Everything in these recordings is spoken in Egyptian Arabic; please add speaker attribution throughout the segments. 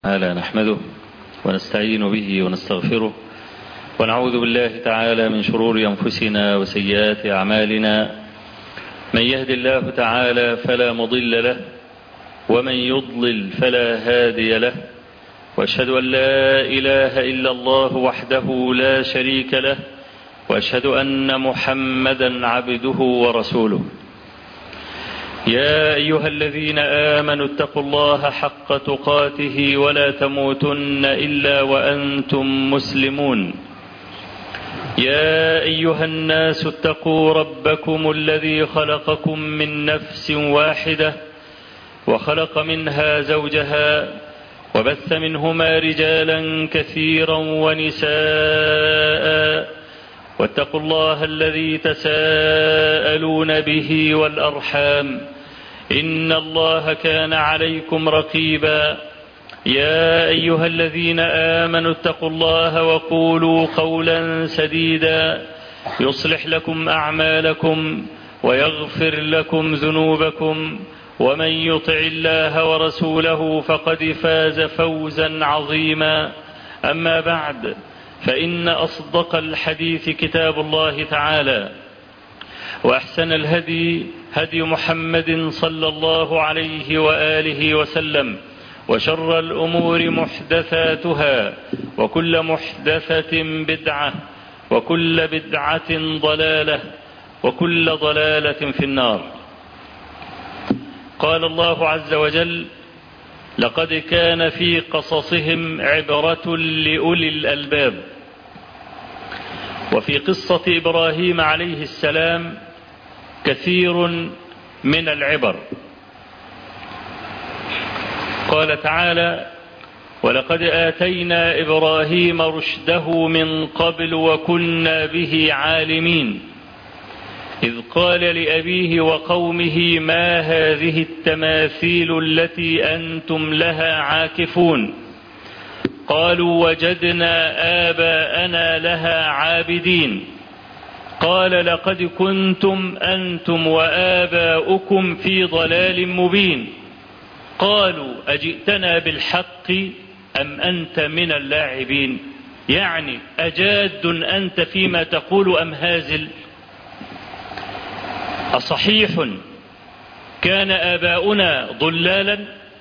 Speaker 1: تعالى نحمده ونستعين به ونستغفره ونعوذ بالله تعالى من شرور أنفسنا وسيئات أعمالنا من يهد الله تعالى فلا مضل له ومن يضلل فلا هادي له واشهد أن لا إله إلا الله وحده لا شريك له واشهد أن محمدا عبده ورسوله يا أيها الذين آمنوا اتقوا الله حق تقاته ولا تموتن إلا وأنتم مسلمون يا أيها الناس اتقوا ربكم الذي خلقكم من نفس واحدة وخلق منها زوجها وبث منهما رجالا كثيرا ونساء واتقوا الله الذي تساءلون به والأرحام إن الله كان عليكم رقيبا يا أيها الذين آمنوا اتقوا الله وقولوا قولا سديدا يصلح لكم أعمالكم ويغفر لكم ذنوبكم ومن يطع الله ورسوله فقد فاز فوزا عظيما أما بعد فإن أصدق الحديث كتاب الله تعالى وأحسن الهدي هدي محمد صلى الله عليه وآله وسلم وشر الأمور محدثاتها وكل محدثة بدعة وكل بدعة ضلالة وكل ضلالة في النار قال الله عز وجل لقد كان في قصصهم عبرة لأولي الألباب وفي قصة إبراهيم عليه السلام كثير من العبر قال تعالى ولقد آتينا إبراهيم رشده من قبل وكنا به عالمين إذ قال لأبيه وقومه ما هذه التماثيل التي أنتم لها عاكفون قالوا وجدنا آباءنا لها عابدين قال لقد كنتم أنتم وآباؤكم في ضلال مبين قالوا أجئتنا بالحق أم أنت من اللاعبين يعني أجاد أنت فيما تقول أم هازل أصحيح كان آباؤنا ضلالا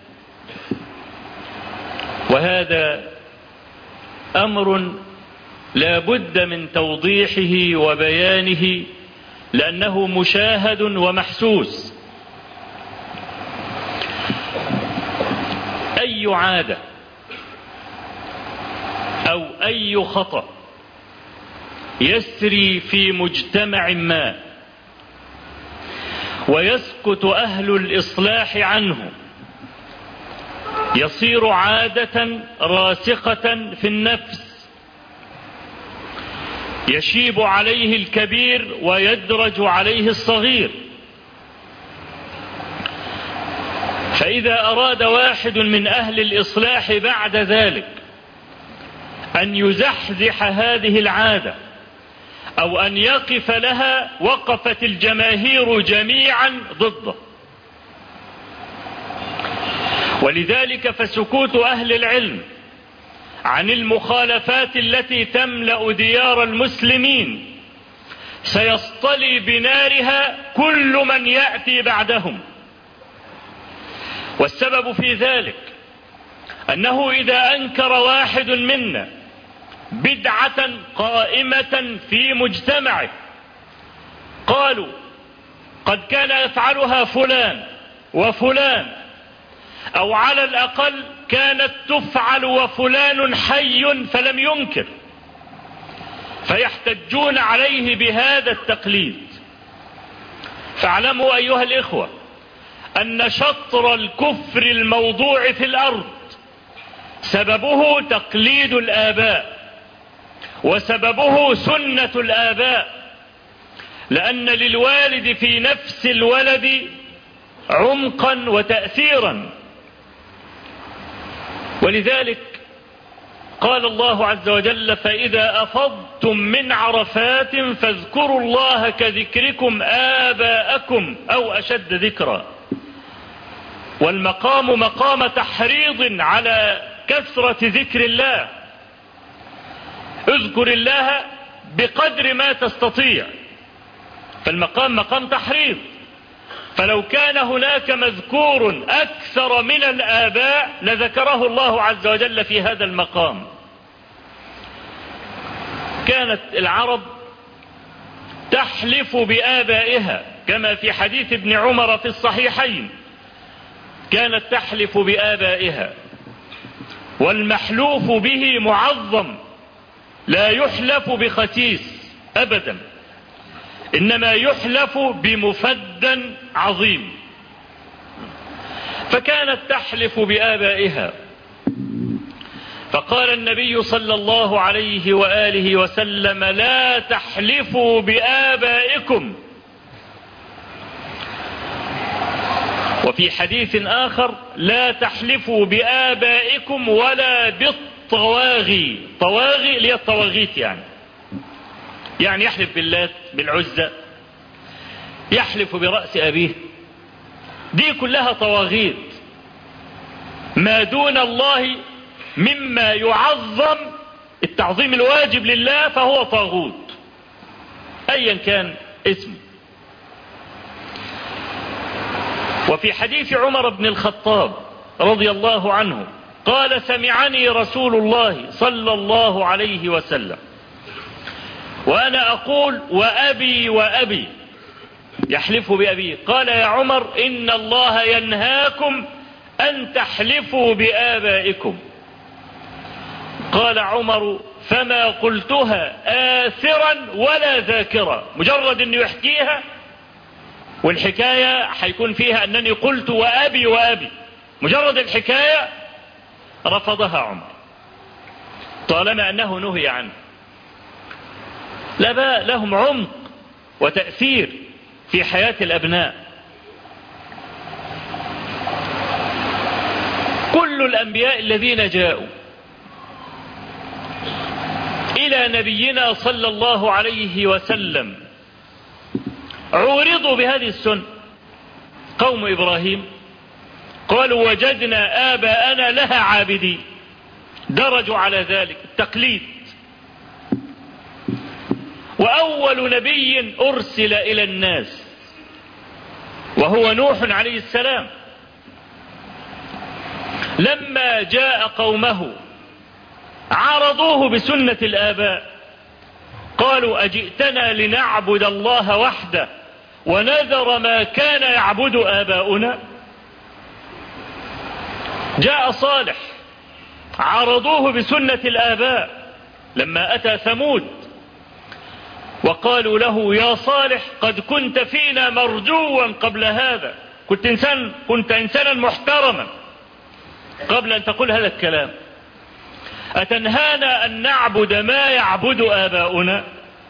Speaker 1: وهذا أمر لا بد من توضيحه وبيانه لأنه مشاهد ومحسوس أي عادة أو أي خطأ يسري في مجتمع ما ويسكت أهل الإصلاح عنه يصير عادة راسخة في النفس يشيب عليه الكبير ويدرج عليه الصغير فإذا أراد واحد من أهل الإصلاح بعد ذلك أن يزحزح هذه العادة أو أن يقف لها وقفت الجماهير جميعا ضده ولذلك فسكوت أهل العلم عن المخالفات التي تملأ ديار المسلمين سيصطلي بنارها كل من يأتي بعدهم والسبب في ذلك أنه إذا أنكر واحد منا بدعة قائمة في مجتمعه قالوا قد كان يفعلها فلان وفلان أو على الأقل كانت تفعل وفلان حي فلم ينكر فيحتجون عليه بهذا التقليد فاعلموا أيها الإخوة أن شطر الكفر الموضوع في الأرض سببه تقليد الآباء وسببه سنة الآباء لأن للوالد في نفس الولد عمقا وتأثيرا ولذلك قال الله عز وجل فإذا أفضتم من عرفات فاذكروا الله كذكركم آباءكم أو أشد ذكرا والمقام مقام تحريض على كثرة ذكر الله اذكر الله بقدر ما تستطيع فالمقام مقام تحريض فلو كان هناك مذكور أكثر من الآباء لذكره الله عز وجل في هذا المقام كانت العرب تحلف بآبائها كما في حديث ابن عمر في الصحيحين كانت تحلف بآبائها والمحلوف به معظم لا يحلف بختيس أبدا إنما يحلف بمفد عظيم فكانت تحلف بآبائها فقال النبي صلى الله عليه وآله وسلم لا تحلفوا بآبائكم وفي حديث آخر لا تحلفوا بآبائكم ولا بالطواغي طواغي اللي هي الطواغيت يعني يعني يحلف باللات بالعزة يحلف برأس أبيه دي كلها طواغيت ما دون الله مما يعظم التعظيم الواجب لله فهو طاغوت ايا كان اسمه وفي حديث عمر بن الخطاب رضي الله عنه قال سمعني رسول الله صلى الله عليه وسلم وانا اقول وابي وابي يحلف بابيه قال يا عمر ان الله ينهاكم ان تحلفوا بابائكم قال عمر فما قلتها آثرا ولا ذاكرا مجرد انه يحكيها والحكاية حيكون فيها انني قلت وابي وابي مجرد الحكاية رفضها عمر طالما انه نهي عنه لا بقى لهم عمق وتأثير في حياة الأبناء كل الأنبياء الذين جاءوا إلى نبينا صلى الله عليه وسلم عورضوا بهذه السنة قوم إبراهيم قالوا وجدنا آباءنا لها عابدين درجوا على ذلك التقليد وأول نبي أرسل إلى الناس وهو نوح عليه السلام لما جاء قومه عارضوه بسنة الآباء قالوا أجئتنا لنعبد الله وحده ونذر ما كان يعبد آباؤنا جاء صالح عارضوه بسنة الآباء لما أتى ثمود وقالوا له يا صالح قد كنت فينا مرجوا قبل هذا كنت إنسان كنت إنسانا محترما قبل أن تقول هذا الكلام أتنهانا أن نعبد ما يعبد آباؤنا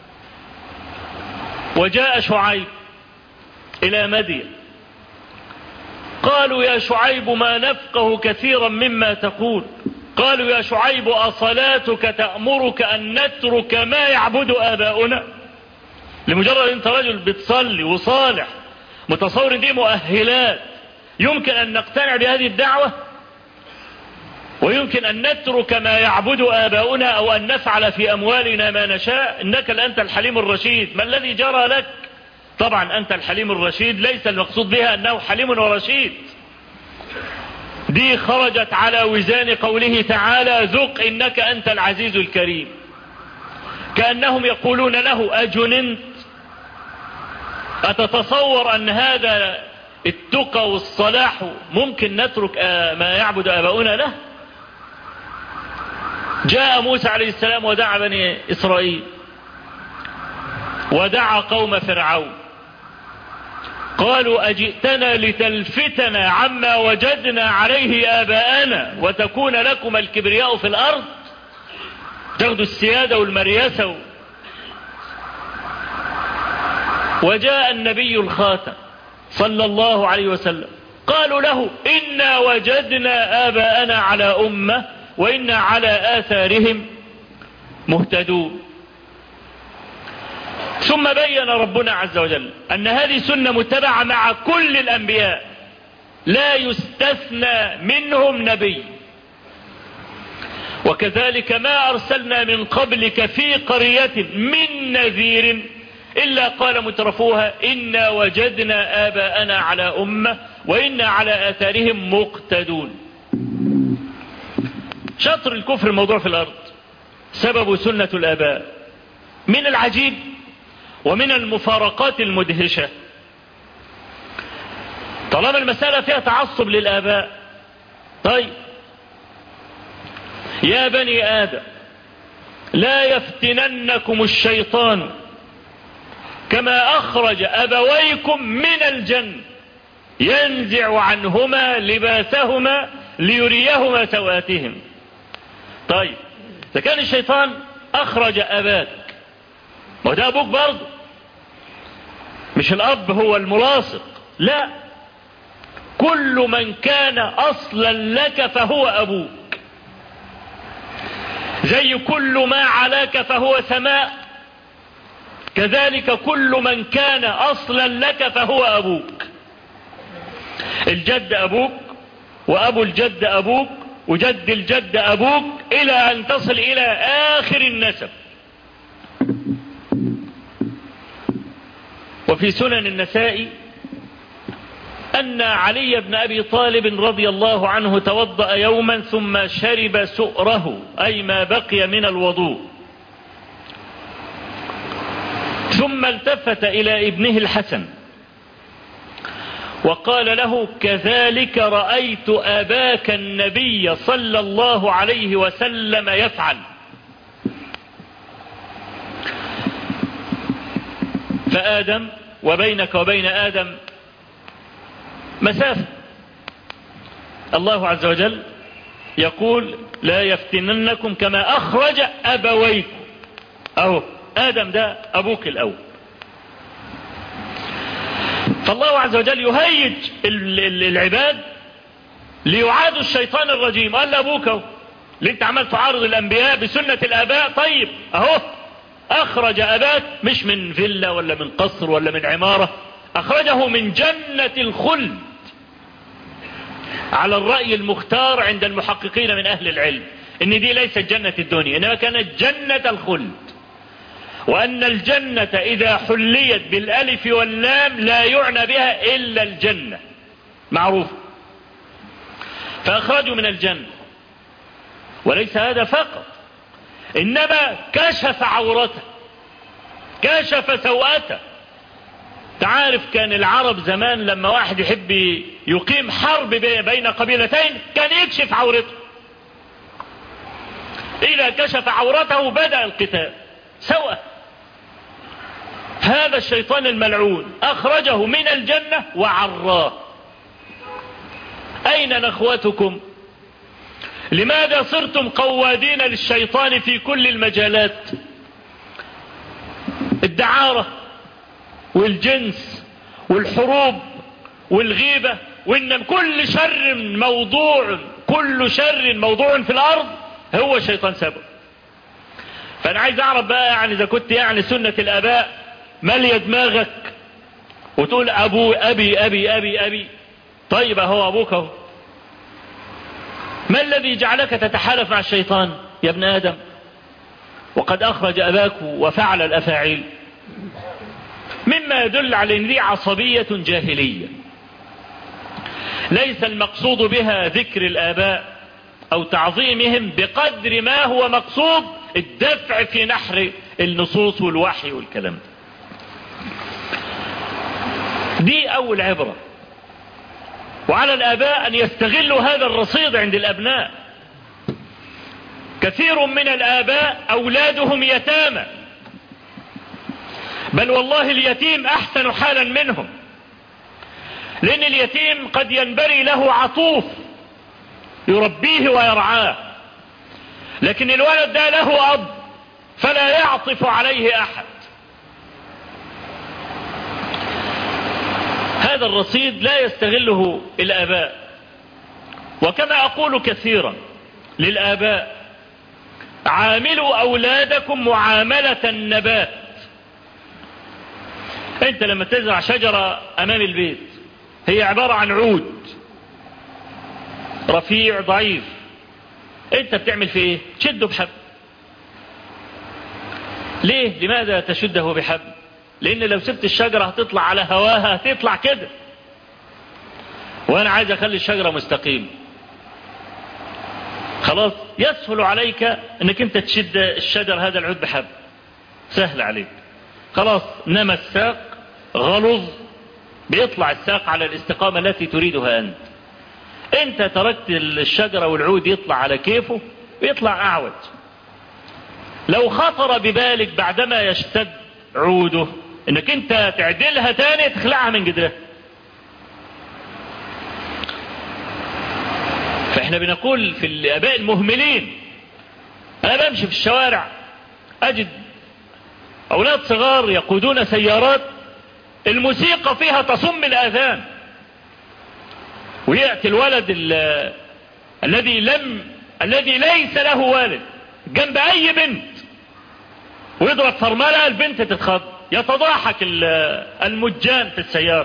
Speaker 1: وجاء شعيب إلى مدين قالوا يا شعيب ما نفقه كثيرا مما تقول قالوا يا شعيب أصلاتك تأمرك أن نترك ما يعبد آباؤنا لمجرد أنت رجل بتصلي وصالح متصور دي مؤهلات يمكن أن نقتنع بهذه الدعوة ويمكن أن نترك ما يعبد آباؤنا أو أن نفعل في أموالنا ما نشاء إنك لأنت الحليم الرشيد ما الذي جرى لك طبعا أنت الحليم الرشيد ليس المقصود بها أنه حليم ورشيد دي خرجت على وزان قوله تعالى ذق إنك أنت العزيز الكريم كأنهم يقولون له أجننت أتتصور أن هذا التقى والصلاح ممكن نترك ما يعبد آباؤنا له جاء موسى عليه السلام ودعا بني إسرائيل ودعا قوم فرعون قالوا أجئتنا لتلفتنا عما وجدنا عليه آباءنا وتكون لكم الكبرياء في الأرض تاخدوا السيادة والمرياسة وجاء النبي الخاتم صلى الله عليه وسلم قالوا له إنا وجدنا آباءنا على أمة وإنا على آثارهم مهتدون ثم بين ربنا عز وجل أن هذه سنة متبعة مع كل الأنبياء لا يستثنى منهم نبي وكذلك ما أرسلنا من قبلك في قرية من نذير إلا قال مترفوها إنا وجدنا آباءنا على أمة وإنا على آثارهم مقتدون شطر الكفر الموضوع في الأرض سبب سنة الآباء من العجيب ومن المفارقات المدهشة طالما المسألة فيها تعصب للآباء طيب يا بني آدم لا يفتننكم الشيطان كما أخرج أبويكم من الجنة ينزع عنهما لباسهما ليريهما سواتهم طيب إذا كان الشيطان أخرج أباك ما ده أبوك برضه مش الأب هو الملاصق لا كل من كان أصلا لك فهو أبوك زي كل ما علاك فهو سماء كذلك كل من كان أصلا لك فهو أبوك الجد أبوك وأبو الجد أبوك وجد الجد أبوك إلى أن تصل إلى آخر النسب وفي سنن النساء أن علي بن أبي طالب رضي الله عنه توضأ يوما ثم شرب سؤره أي ما بقي من الوضوء ثم التفت إلى ابنه الحسن وقال له كذلك رأيت أباك النبي صلى الله عليه وسلم يفعل فآدم وبينك وبين آدم مسافة الله عز وجل يقول لا يفتننكم كما أخرج أبويكم أهو آدم ده أبوك الأول فالله عز وجل يهيج العباد ليعادوا الشيطان الرجيم قال لأبوك أهو اللي انت عمال تعارض الأنبياء بسنة الآباء طيب أهو أخرج أباك مش من فيلا ولا من قصر ولا من عمارة أخرجه من جنة الخلد على الرأي المختار عند المحققين من أهل العلم إن دي ليست جنة الدنيا إنما كانت جنة الخلد وأن الجنة إذا حليت بالألف واللام لا يعنى بها إلا الجنة معروف فأخرجوا من الجنة وليس هذا فقط إنما كشف عورته كشف سوءته تعرف كان العرب زمان لما واحد يحب يقيم حرب بين قبيلتين كان يكشف عورته إذا كشف عورته بدأ القتال سوء هذا الشيطان الملعون أخرجه من الجنة وعراه أين نخوتكم لماذا صرتم قوادين للشيطان في كل المجالات الدعارة والجنس والحروب والغيبة وإن كل شر موضوع كل شر موضوع في الأرض هو الشيطان سبب فأنا عايز أعرف بقى يعني إذا كنت يعني سنة الآباء مالية دماغك وتقول أبو أبي أبي أبي أبي طيب هو أبوك هو ما الذي جعلك تتحالف مع الشيطان يا ابن آدم وقد أخرج أباك وفعل الأفاعيل مما يدل على أن دي عصبية جاهلية ليس المقصود بها ذكر الآباء أو تعظيمهم بقدر ما هو مقصود الدفع في نحر النصوص والوحي والكلام ده دي أول عبرة وعلى الآباء أن يستغلوا هذا الرصيد عند الأبناء كثير من الآباء أولادهم يتامى بل والله اليتيم أحسن حالا منهم لأن اليتيم قد ينبري له عطوف يربيه ويرعاه لكن الولد ده له أب فلا يعطف عليه أحد هذا الرصيد لا يستغله الآباء وكما أقول كثيرا للآباء عاملوا أولادكم معاملة النبات أنت لما تزرع شجرة أمام البيت هي عبارة عن عود رفيع ضعيف انت بتعمل فيه ايه تشده بحبل ليه لماذا تشده بحبل لان لو سبت الشجرة هتطلع على هواها هتطلع كده وانا عايز اخلي الشجرة مستقيم خلاص يسهل عليك انك انت تشد الشجر هذا العود بحبل سهل عليك خلاص نما الساق غلظ بيطلع الساق على الاستقامة التي تريدها انت انت تركت الشجرة والعود يطلع على كيفه بيطلع اعوج لو خطر ببالك بعدما يشتد عوده انك انت تعدلها تاني تخلعها من جدرها فاحنا بنقول في الاباء المهملين انا بمشي في الشوارع اجد اولاد صغار يقودون سيارات الموسيقى فيها تصم الاذان ويأتي الولد الذي لم الذي ليس له والد جنب اي بنت ويضرب فرملة البنت تتخض يتضاحك المجان في السيارة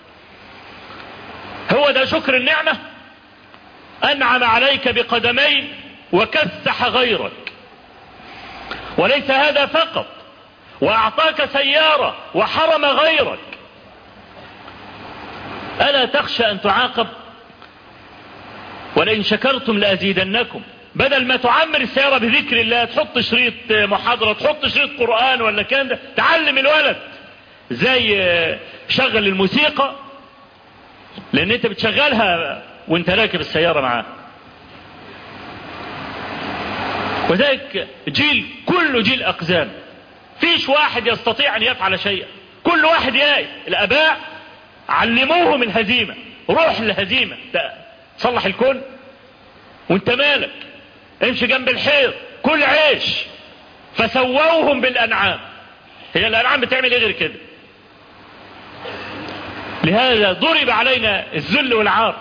Speaker 1: هو ده شكر النعمة انعم عليك بقدمين وكسح غيرك وليس هذا فقط واعطاك سيارة وحرم غيرك الا تخشى ان تعاقب ولئن شكرتم لازيدنكم بدل ما تعمر السيارة بذكر الله تحط شريط محاضرة تحط شريط قرآن ولا كان ده تعلم الولد زي شغل الموسيقى لان انت بتشغلها وانت راكب السيارة معاه وذلك جيل كله جيل اقزام فيش واحد يستطيع ان يفعل شيئا كل واحد يائس الاباء علموهم الهزيمة روح الهزيمة صلح الكون وانت مالك امشي جنب الحيط كل عيش فسووهم بالانعام هي الانعام بتعمل ايه غير كده لهذا ضرب علينا الذل والعار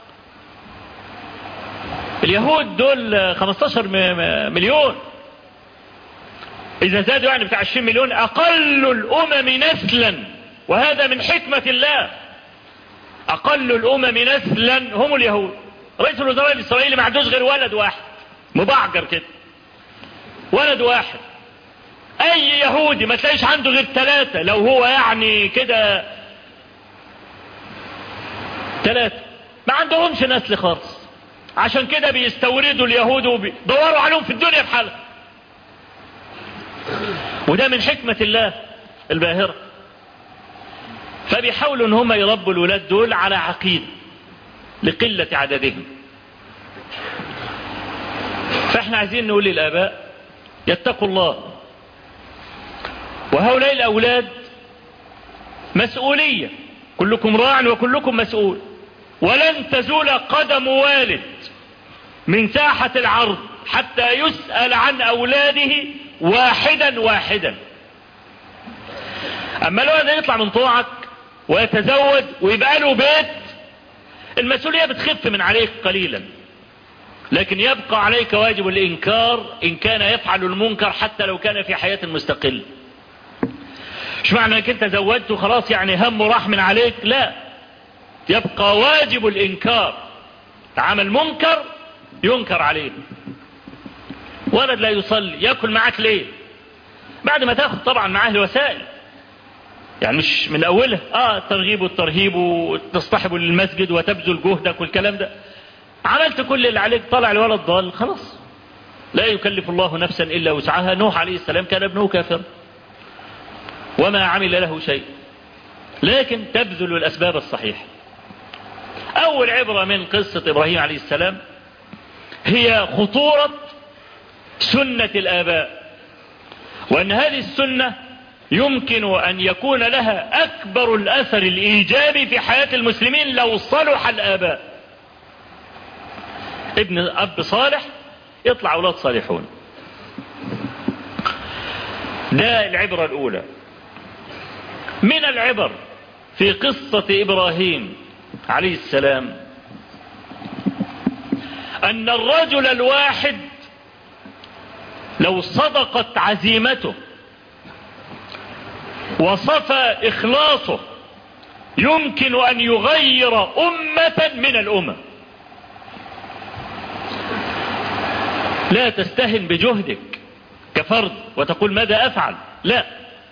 Speaker 1: اليهود دول 15 مليون اذا زادوا يعني بتاع 20 مليون اقل الامم نسلا وهذا من حكمة الله اقل الامم نسلا هم اليهود رئيس الوزراء الاسرائيلي ما عندوش غير ولد واحد مبعجر كده ولد واحد اي يهودي ما تلاقيش عنده غير ثلاثة لو هو يعني كده ثلاثة ما عندهمش نسل خالص عشان كده بيستوردوا اليهود وبيدوروا عليهم في الدنيا بحالها وده من حكمة الله الباهرة فبيحاولوا ان هم يربوا الولاد دول على عقيدة لقلة عددهم فاحنا عايزين نقول للآباء يتقوا الله وهؤلاء الأولاد مسؤولية كلكم راع وكلكم مسؤول ولن تزول قدم والد من ساحة العرض حتى يسأل عن أولاده واحدا واحدا أما الولد يطلع من طوعك ويتزوج ويبقى له بيت المسؤولية بتخف من عليك قليلا لكن يبقى عليك واجب الإنكار إن كان يفعل المنكر حتى لو كان في حياة مستقلة مش معنى انك انت زوجت وخلاص يعني هم راح من عليك لا يبقى واجب الإنكار عمل منكر ينكر عليه ولد لا يصلي يأكل معك ليه بعد ما تاخد طبعا معاه الوسائل يعني مش من أولها آه الترغيب والترهيب وتصطحب للمسجد وتبذل جهدك والكلام ده عملت كل اللي عليك طلع الولد ضال خلاص لا يكلف الله نفسا إلا وسعها نوح عليه السلام كان ابنه كافر وما عمل له شيء لكن تبذل الأسباب الصحيحة أول عبرة من قصة إبراهيم عليه السلام هي خطورة سنة الآباء وأن هذه السنة يمكن أن يكون لها أكبر الأثر الإيجابي في حياة المسلمين لو صلح الآباء ابن أب صالح يطلع أولاد صالحون ده العبرة الأولى من العبر في قصة إبراهيم عليه السلام أن الرجل الواحد لو صدقت عزيمته وصفى إخلاصه يمكن أن يغير أمة من الأمم لا تستهن بجهدك كفرد وتقول ماذا أفعل لا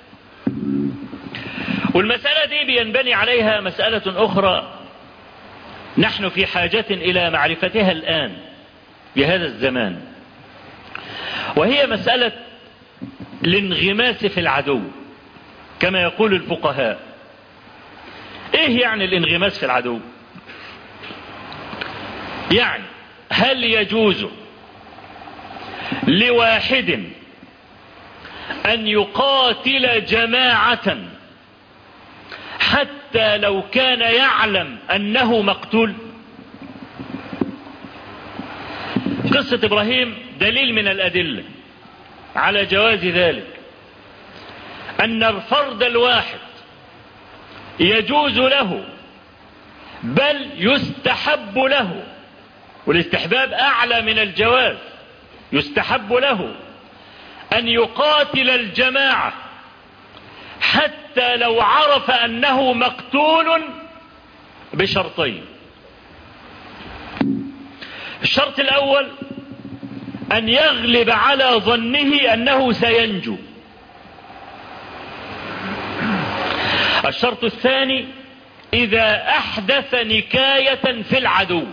Speaker 1: والمسألة دي بينبني عليها مسألة أخرى نحن في حاجة إلى معرفتها الآن بهذا الزمان وهي مسألة الانغماس في العدو كما يقول الفقهاء ايه يعني الانغماس في العدو يعني هل يجوز لواحد ان يقاتل جماعة حتى لو كان يعلم انه مقتول قصة ابراهيم دليل من الادلة على جواز ذلك ان الفرد الواحد يجوز له بل يستحب له والاستحباب اعلى من الجواز يستحب له ان يقاتل الجماعة حتى لو عرف انه مقتول بشرطين الشرط الاول ان يغلب على ظنه انه سينجو الشرط الثاني اذا احدث نكاية في العدو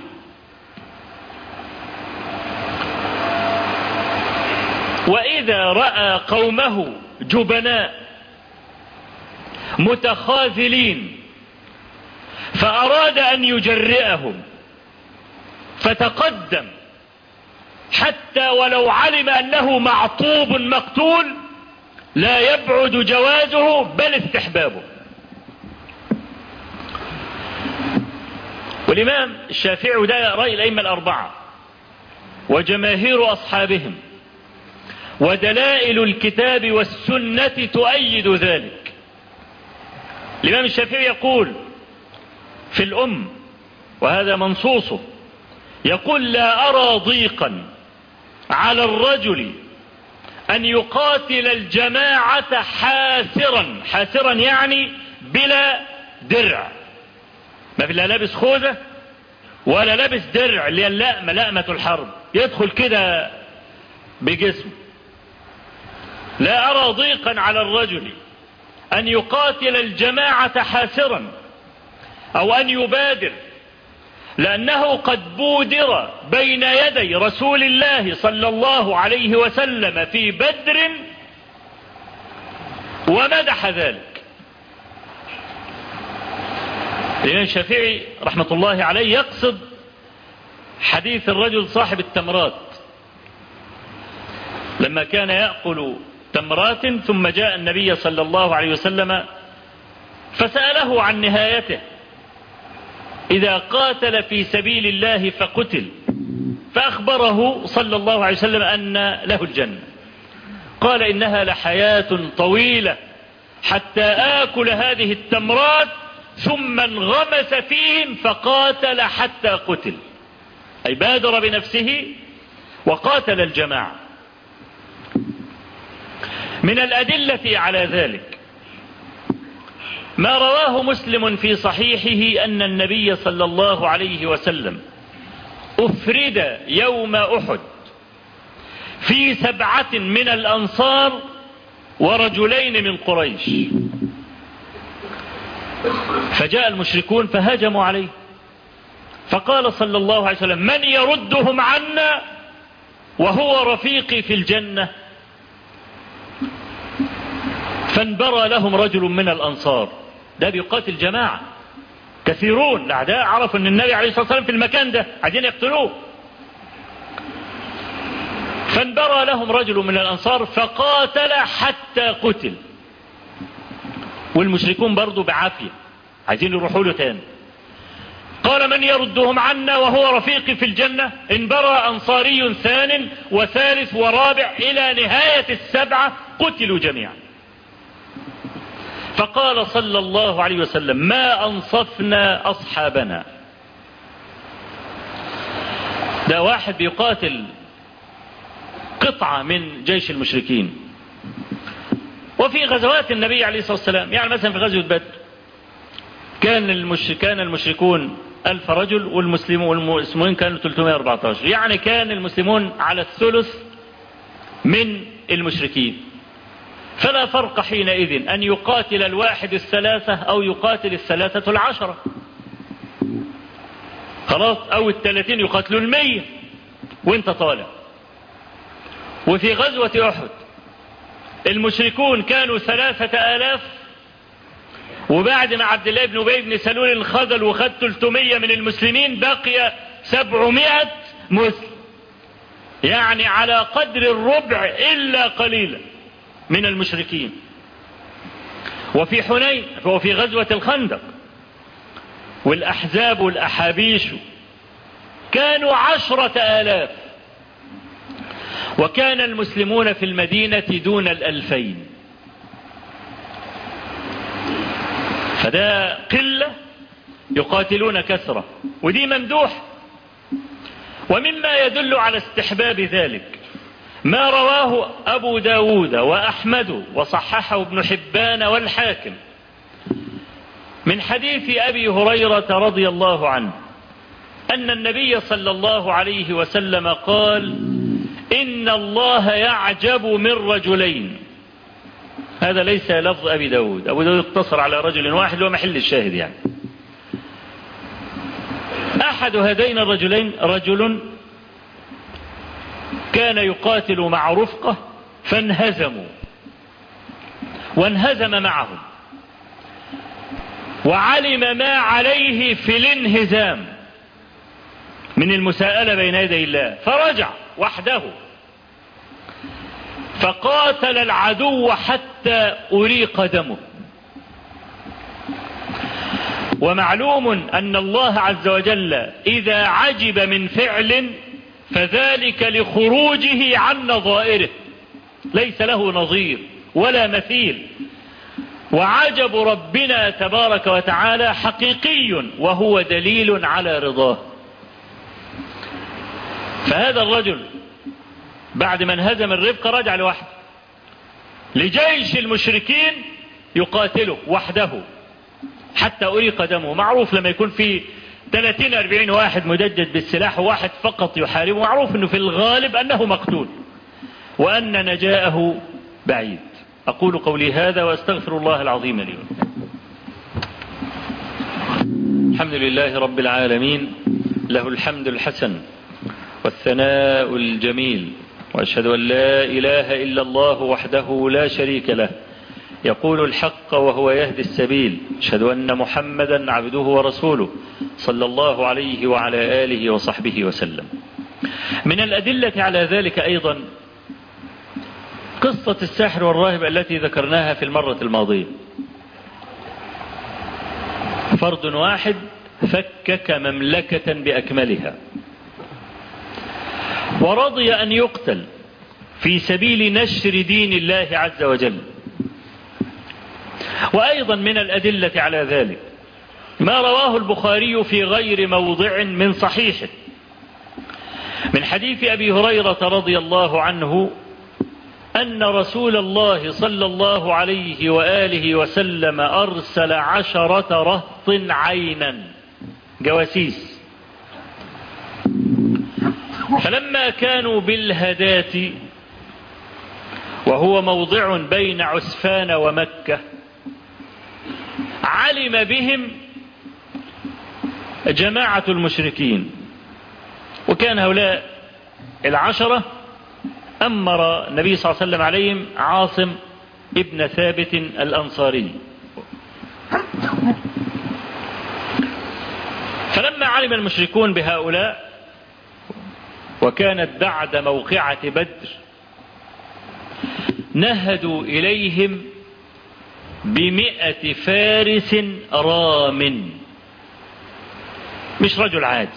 Speaker 1: واذا رأى قومه جبناء متخاذلين فاراد ان يجرئهم فتقدم حتى ولو علم انه معطوب مقتول لا يبعد جوازه بل استحبابه والامام الشافعي ده رأي الائمة الاربعة وجماهير اصحابهم ودلائل الكتاب والسنة تؤيد ذلك الامام الشافعي يقول في الام وهذا منصوصه يقول لا ارى ضيقا على الرجل ان يقاتل الجماعة حاسرا حاسرا يعني بلا درع ما في لا لابس خوذة ولا لابس درع اللي هي اللأمة لأمة الحرب يدخل كده بجسمه لا أرى ضيقا على الرجل أن يقاتل الجماعة حاسرا أو أن يبادر لأنه قد بودر بين يدي رسول الله صلى الله عليه وسلم في بدر ومدح ذلك الإمام الشافعي رحمة الله عليه يقصد حديث الرجل صاحب التمرات لما كان يأكل تمرات ثم جاء النبي صلى الله عليه وسلم فسأله عن نهايته إذا قاتل في سبيل الله فقتل فأخبره صلى الله عليه وسلم أن له الجنة قال إنها لحياة طويلة حتى آكل هذه التمرات ثم انغمس فيهم فقاتل حتى قتل أي بادر بنفسه وقاتل الجماعة من الأدلة على ذلك ما رواه مسلم في صحيحه أن النبي صلى الله عليه وسلم أفرد يوم أحد في سبعة من الأنصار ورجلين من قريش فجاء المشركون فهجموا عليه فقال صلى الله عليه وسلم من يردهم عنا وهو رفيقي في الجنة فانبرى لهم رجل من الأنصار ده بيقاتل جماعة كثيرون الأعداء عرفوا أن النبي عليه الصلاة والسلام في المكان ده عايزين يقتلوه فانبرى لهم رجل من الأنصار فقاتل حتى قتل والمشركون برضو بعافية عايزين يروحوا له تاني قال من يردهم عنا وهو رفيقي في الجنة انبرى أنصاري ثان وثالث ورابع إلى نهاية السبعة قتلوا جميعا فقال صلى الله عليه وسلم ما أنصفنا أصحابنا ده واحد بيقاتل قطعة من جيش المشركين وفي غزوات النبي عليه الصلاة والسلام يعني مثلا في غزوة بدر كان المش... كان المشركون ألف رجل والمسلمون والمسلمين كانوا 314 يعني كان المسلمون على الثلث من المشركين فلا فرق حينئذ أن يقاتل الواحد الثلاثة أو يقاتل الثلاثة العشرة خلاص أو الثلاثين يقاتلوا المية وانت طالع وفي غزوة أحد المشركون كانوا ثلاثة آلاف وبعد ما عبد الله بن أبي بن سلول انخذل وخد 300 من المسلمين بقي 700 مسلم يعني على قدر الربع إلا قليلا من المشركين وفي حنين وفي غزوة الخندق والأحزاب والأحابيش كانوا عشرة آلاف وكان المسلمون في المدينة دون الألفين فده قلة يقاتلون كثرة ودي ممدوح ومما يدل على استحباب ذلك ما رواه أبو داود وأحمد وصححه ابن حبان والحاكم من حديث أبي هريرة رضي الله عنه أن النبي صلى الله عليه وسلم قال إن الله يعجب من رجلين هذا ليس لفظ أبي داود أبو داود اقتصر على رجل واحد هو محل الشاهد يعني أحد هذين الرجلين رجل كان يقاتل مع رفقة فانهزموا وانهزم معهم وعلم ما عليه في الانهزام من المساءلة بين يدي الله فرجع وحده فقاتل العدو حتى أريق دمه ومعلوم أن الله عز وجل إذا عجب من فعل فذلك لخروجه عن نظائره ليس له نظير ولا مثيل وعجب ربنا تبارك وتعالى حقيقي وهو دليل على رضاه فهذا الرجل بعد ما انهزم الرفق رجع لوحده لجيش المشركين يقاتله وحده حتى أريق دمه معروف لما يكون في 30 40 واحد مدجج بالسلاح وواحد فقط يحاربه معروف انه في الغالب انه مقتول وان نجاءه بعيد اقول قولي هذا واستغفر الله العظيم لي الحمد لله رب العالمين له الحمد الحسن والثناء الجميل واشهد ان لا اله الا الله وحده لا شريك له يقول الحق وهو يهدي السبيل اشهد ان محمدا عبده ورسوله صلى الله عليه وعلى اله وصحبه وسلم من الادله على ذلك ايضا قصه الساحر والراهب التي ذكرناها في المره الماضيه فرد واحد فكك مملكه باكملها ورضي ان يقتل في سبيل نشر دين الله عز وجل وأيضا من الأدلة على ذلك ما رواه البخاري في غير موضع من صحيحه من حديث أبي هريرة رضي الله عنه أن رسول الله صلى الله عليه وآله وسلم أرسل عشرة رهط عينا جواسيس فلما كانوا بالهداة وهو موضع بين عسفان ومكة علم بهم جماعة المشركين وكان هؤلاء العشرة أمر النبي صلى الله عليه وسلم عليهم عاصم ابن ثابت الأنصاري فلما علم المشركون بهؤلاء وكانت بعد موقعة بدر نهدوا إليهم بمئة فارس رام مش رجل عادي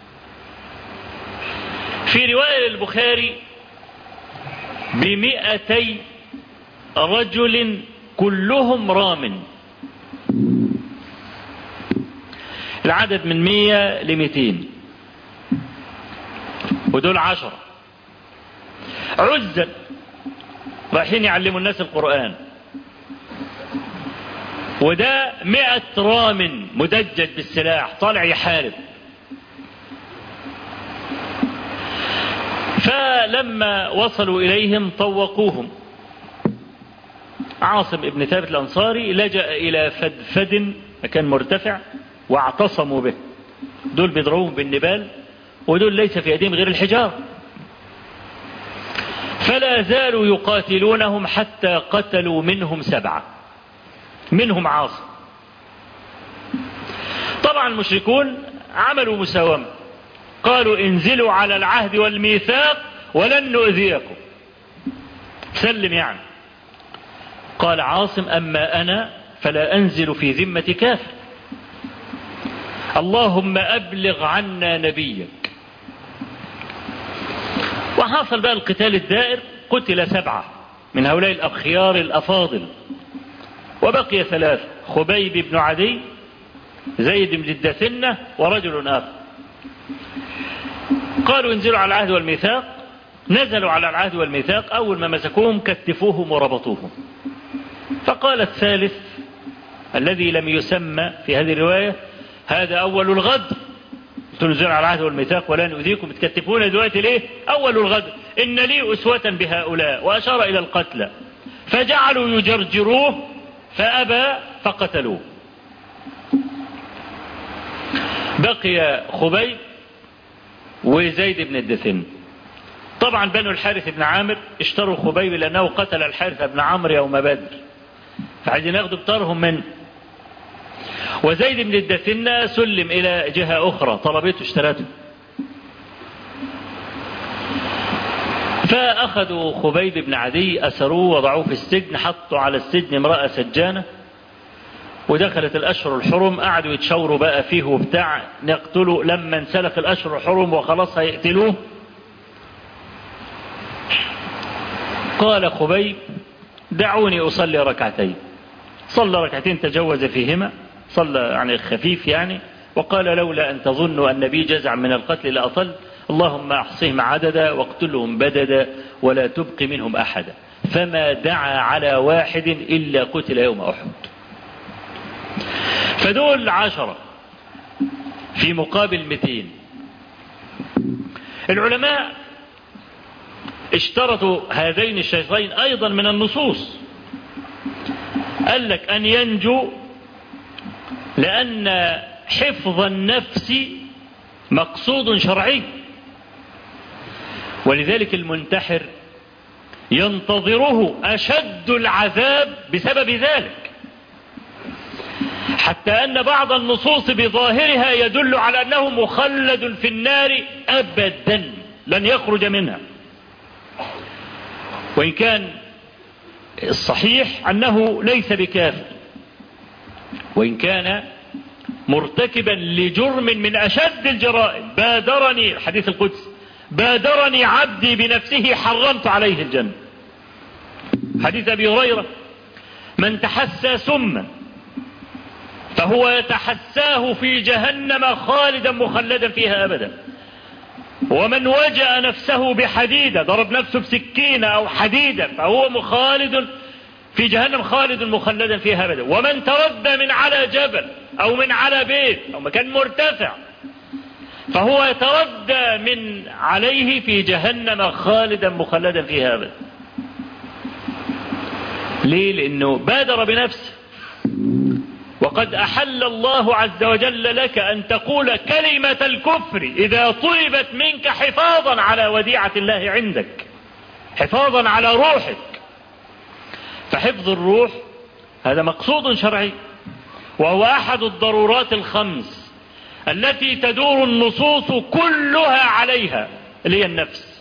Speaker 1: في رواية البخاري بمئتي رجل كلهم رام العدد من مية لمئتين ودول عشرة عزل رايحين يعلموا الناس القرآن وده مئة رام مدجج بالسلاح طالع يحارب فلما وصلوا إليهم طوقوهم عاصم ابن ثابت الأنصاري لجأ إلى فدفد مكان مرتفع واعتصموا به دول بيضربوهم بالنبال ودول ليس في أيديهم غير الحجار فلا زالوا يقاتلونهم حتى قتلوا منهم سبعة منهم عاصم طبعا المشركون عملوا مساومة قالوا انزلوا على العهد والميثاق ولن نؤذيكم سلم يعني قال عاصم أما أنا فلا أنزل في ذمة كافر اللهم أبلغ عنا نبيك وحصل بقى القتال الدائر قتل سبعة من هؤلاء الأخيار الأفاضل وبقي ثلاثة خبيب بن عدي زيد بن الدثنة ورجل آخر قالوا انزلوا على العهد والميثاق نزلوا على العهد والميثاق أول ما مسكوهم كتفوهم وربطوهم فقال الثالث الذي لم يسمى في هذه الرواية هذا أول الغدر تنزل على العهد والميثاق ولا نؤذيكم تكتفون دلوقتي ليه أول الغدر إن لي أسوة بهؤلاء وأشار إلى القتلى فجعلوا يجرجروه فأبى فقتلوه بقي خبيب وزيد بن الدثن طبعا بنو الحارث بن عامر اشتروا خبيب لأنه قتل الحارث بن عمرو يوم بدر فعايزين ياخدوا بطارهم منه وزيد بن الدثنة سلم إلى جهة أخرى طلبته اشترته فأخذوا خبيب بن عدي أسروه وضعوه في السجن حطوا على السجن امرأة سجانة ودخلت الأشهر الحرم قعدوا يتشاوروا بقى فيه وبتاع نقتله لما انسلخ الأشهر الحرم وخلاص هيقتلوه قال خبيب دعوني أصلي ركعتين صلى ركعتين تجوز فيهما صلى يعني خفيف يعني وقال لولا أن تظنوا أن بي جزع من القتل لأطل اللهم أحصهم عددا واقتلهم بددا ولا تبق منهم أحدا فما دعا على واحد إلا قتل يوم أحد فدول عشرة في مقابل مئتين العلماء اشترطوا هذين الشيطين أيضا من النصوص قال لك أن ينجو لأن حفظ النفس مقصود شرعي ولذلك المنتحر ينتظره أشد العذاب بسبب ذلك حتى أن بعض النصوص بظاهرها يدل على أنه مخلد في النار أبدا لن يخرج منها وإن كان الصحيح أنه ليس بكافر وإن كان مرتكبا لجرم من أشد الجرائم بادرني الحديث القدس بادرني عبدي بنفسه حرمت عليه الجنة حديث أبي هريرة من تحسى سما فهو يتحساه في جهنم خالدا مخلدا فيها أبدا ومن وجأ نفسه بحديدة ضرب نفسه بسكينة أو حديدة فهو مخالد في جهنم خالد مخلدا فيها أبدا ومن تردى من على جبل أو من على بيت أو مكان مرتفع فهو يتردى من عليه في جهنم خالدا مخلدا فيها أبدا ليه لأنه بادر بنفسه وقد أحل الله عز وجل لك أن تقول كلمة الكفر إذا طلبت منك حفاظا على وديعة الله عندك حفاظا على روحك فحفظ الروح هذا مقصود شرعي وهو أحد الضرورات الخمس التي تدور النصوص كلها عليها اللي هي النفس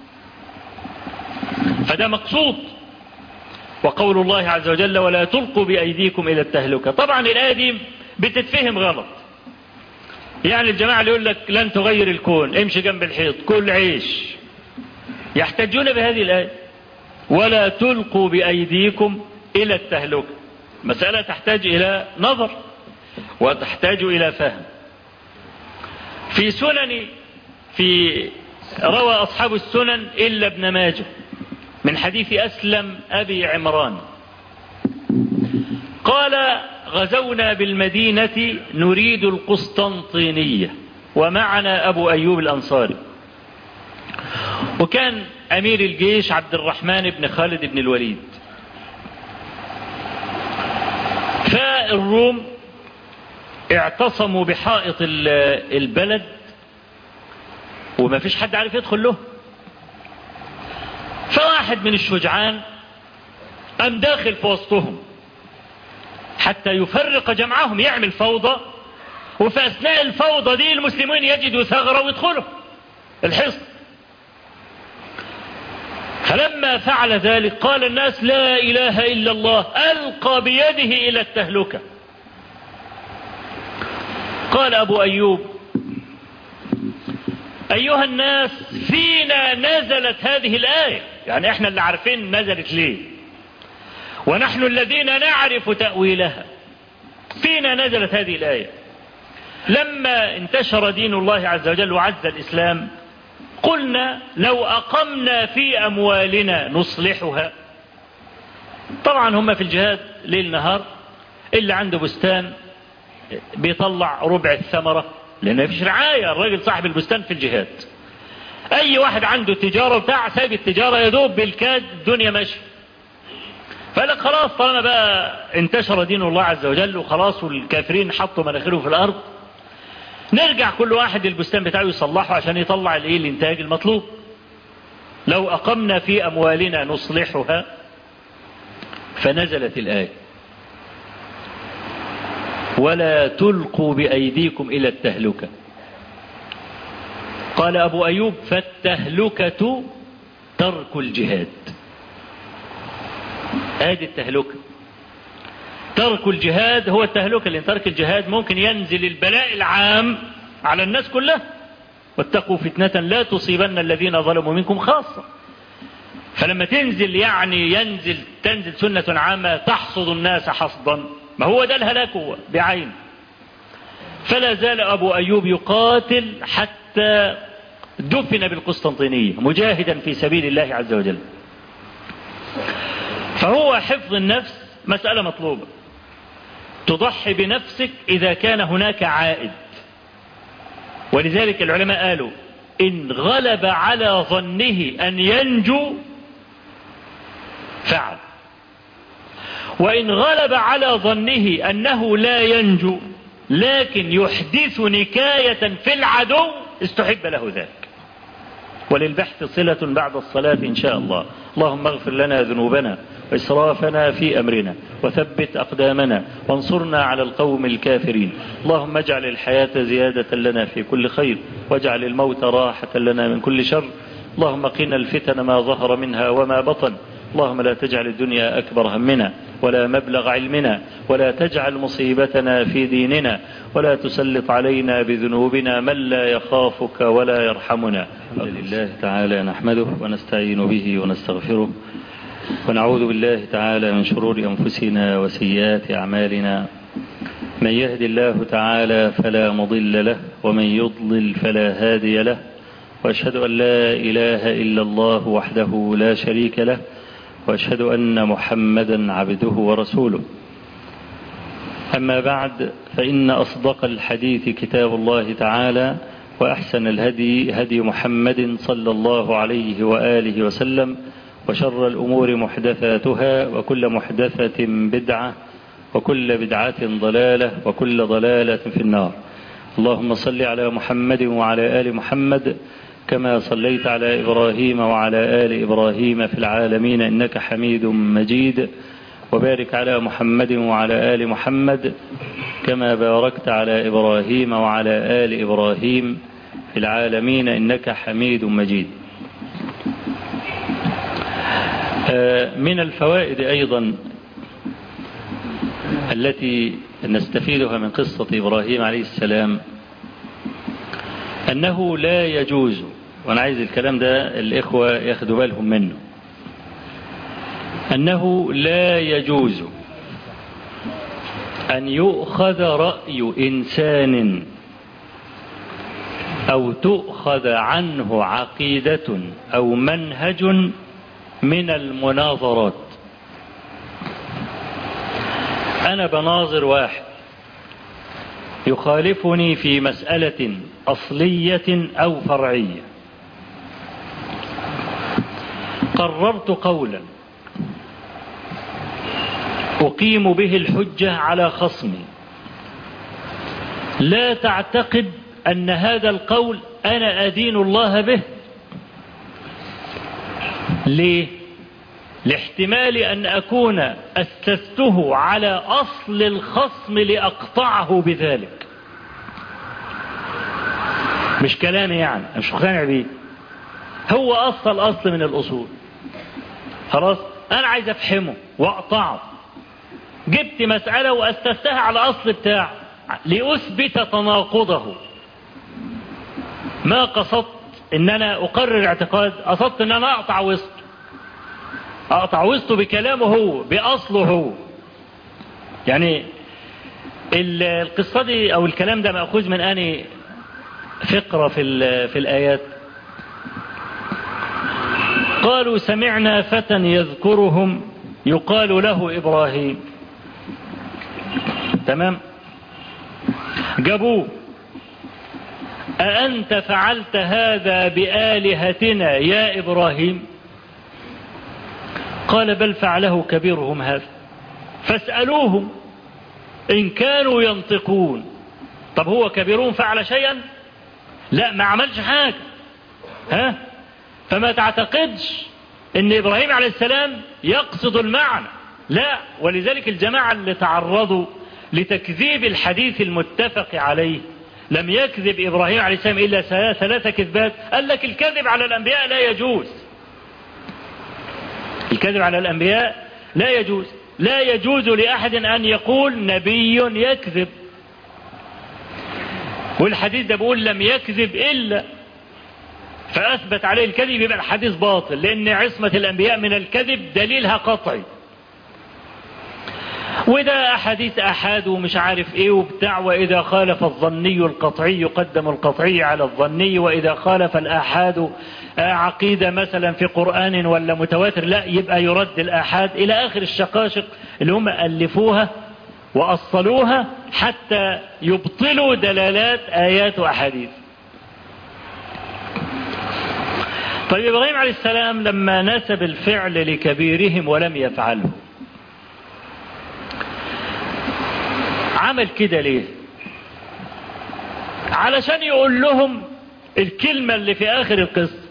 Speaker 1: فده مقصود وقول الله عز وجل ولا تلقوا بأيديكم إلى التهلكة طبعا الآية دي بتتفهم غلط يعني الجماعة اللي يقول لك لن تغير الكون امشي جنب الحيط كل عيش يحتجون بهذه الآية ولا تلقوا بأيديكم إلى التهلكة مسألة تحتاج إلى نظر وتحتاج إلى فهم في سنن في روى أصحاب السنن إلا ابن ماجه من حديث أسلم أبي عمران قال غزونا بالمدينة نريد القسطنطينية ومعنا أبو أيوب الأنصاري وكان أمير الجيش عبد الرحمن بن خالد بن الوليد فالروم اعتصموا بحائط البلد وما فيش حد عارف يدخل له فواحد من الشجعان قام داخل في وسطهم حتى يفرق جمعهم يعمل فوضى وفي أثناء الفوضى دي المسلمين يجدوا ثغرة ويدخلوا الحصن فلما فعل ذلك قال الناس لا إله إلا الله ألقى بيده إلى التهلكة قال أبو أيوب أيها الناس فينا نزلت هذه الآية يعني احنا اللي عارفين نزلت ليه ونحن الذين نعرف تأويلها فينا نزلت هذه الآية لما انتشر دين الله عز وجل وعز الإسلام قلنا لو أقمنا في أموالنا نصلحها طبعا هم في الجهاد ليل نهار اللي عنده بستان بيطلع ربع الثمرة لأن مفيش رعاية الراجل صاحب البستان في الجهاد أي واحد عنده تجارة بتاع سايب التجارة يدوب بالكاد الدنيا ماشية فقال خلاص طالما بقى انتشر دين الله عز وجل وخلاص والكافرين حطوا مناخيرهم في الأرض نرجع كل واحد البستان بتاعه يصلحه عشان يطلع الايه الانتاج المطلوب لو أقمنا في أموالنا نصلحها فنزلت الآية ولا تلقوا بأيديكم إلى التهلكة قال أبو أيوب فالتهلكة ترك الجهاد هذه التهلكة ترك الجهاد هو التهلكة لأن ترك الجهاد ممكن ينزل البلاء العام على الناس كلها واتقوا فتنة لا تصيبن الذين ظلموا منكم خاصة فلما تنزل يعني ينزل تنزل سنة عامة تحصد الناس حصدا ما هو ده الهلاك هو بعين فلا زال أبو أيوب يقاتل حتى دفن بالقسطنطينية مجاهدا في سبيل الله عز وجل فهو حفظ النفس مسألة مطلوبة تضحي بنفسك إذا كان هناك عائد ولذلك العلماء قالوا إن غلب على ظنه أن ينجو فعل وإن غلب على ظنه أنه لا ينجو لكن يحدث نكاية في العدو استحب له ذلك وللبحث صلة بعد الصلاة إن شاء الله اللهم اغفر لنا ذنوبنا وإسرافنا في أمرنا وثبت أقدامنا وانصرنا على القوم الكافرين اللهم اجعل الحياة زيادة لنا في كل خير واجعل الموت راحة لنا من كل شر اللهم قنا الفتن ما ظهر منها وما بطن اللهم لا تجعل الدنيا أكبر همنا ولا مبلغ علمنا ولا تجعل مصيبتنا في ديننا ولا تسلط علينا بذنوبنا من لا يخافك ولا يرحمنا الحمد لله تعالى نحمده ونستعين به ونستغفره ونعوذ بالله تعالى من شرور أنفسنا وسيئات أعمالنا من يهد الله تعالى فلا مضل له ومن يضلل فلا هادي له وأشهد أن لا إله إلا الله وحده لا شريك له وأشهد أن محمدا عبده ورسوله أما بعد فإن أصدق الحديث كتاب الله تعالى وأحسن الهدي هدي محمد صلى الله عليه وآله وسلم وشر الأمور محدثاتها وكل محدثة بدعة وكل بدعة ضلالة وكل ضلالة في النار اللهم صل على محمد وعلى آل محمد كما صليت على إبراهيم وعلى آل إبراهيم في العالمين إنك حميد مجيد وبارك على محمد وعلى آل محمد كما باركت على إبراهيم وعلى آل إبراهيم في العالمين إنك حميد مجيد من الفوائد أيضا التي نستفيدها من قصة إبراهيم عليه السلام أنه لا يجوز وأنا عايز الكلام ده الإخوة ياخدوا بالهم منه أنه لا يجوز أن يؤخذ رأي إنسان أو تؤخذ عنه عقيدة أو منهج من المناظرات أنا بناظر واحد يخالفني في مسألة أصلية أو فرعية قررت قولا أقيم به الحجة على خصمي لا تعتقد أن هذا القول أنا أدين الله به ليه لاحتمال أن أكون أسسته على أصل الخصم لأقطعه بذلك مش كلامي يعني مش مقتنع بيه هو أصل الأصل من الأصول خلاص أنا عايز أفهمه وأقطعه جبت مسألة وأسستها على الأصل بتاعه لأثبت تناقضه ما قصدت ان انا اقرر اعتقاد قصدت ان انا اقطع وسطه اقطع وسطه بكلامه هو باصله هو يعني القصة دي او الكلام ده مأخوذ من اني فقرة في, في الايات قالوا سمعنا فتى يذكرهم يقال له ابراهيم تمام جابوه أأنت فعلت هذا بآلهتنا يا إبراهيم قال بل فعله كبيرهم هذا فاسألوهم إن كانوا ينطقون طب هو كبيرهم فعل شيئا لا ما عملش حاجة ها فما تعتقدش ان ابراهيم عليه السلام يقصد المعنى لا ولذلك الجماعة اللي تعرضوا لتكذيب الحديث المتفق عليه لم يكذب إبراهيم عليه السلام إلا ثلاثة كذبات قال لك الكذب على الأنبياء لا يجوز الكذب على الأنبياء لا يجوز لا يجوز لأحد أن يقول نبي يكذب والحديث ده بيقول لم يكذب إلا فأثبت عليه الكذب يبقى الحديث باطل لأن عصمة الأنبياء من الكذب دليلها قطعي وده أحاديث أحاد ومش عارف إيه وبتاع وإذا خالف الظني القطعي يقدم القطعي على الظني وإذا خالف الآحاد عقيدة مثلا في قرآن ولا متواتر لا يبقى يرد الآحاد إلى آخر الشقاشق اللي هم ألفوها وأصلوها حتى يبطلوا دلالات آيات وأحاديث طيب إبراهيم عليه السلام لما نسب الفعل لكبيرهم ولم يفعله عمل كده ليه علشان يقول لهم الكلمة اللي في آخر القصة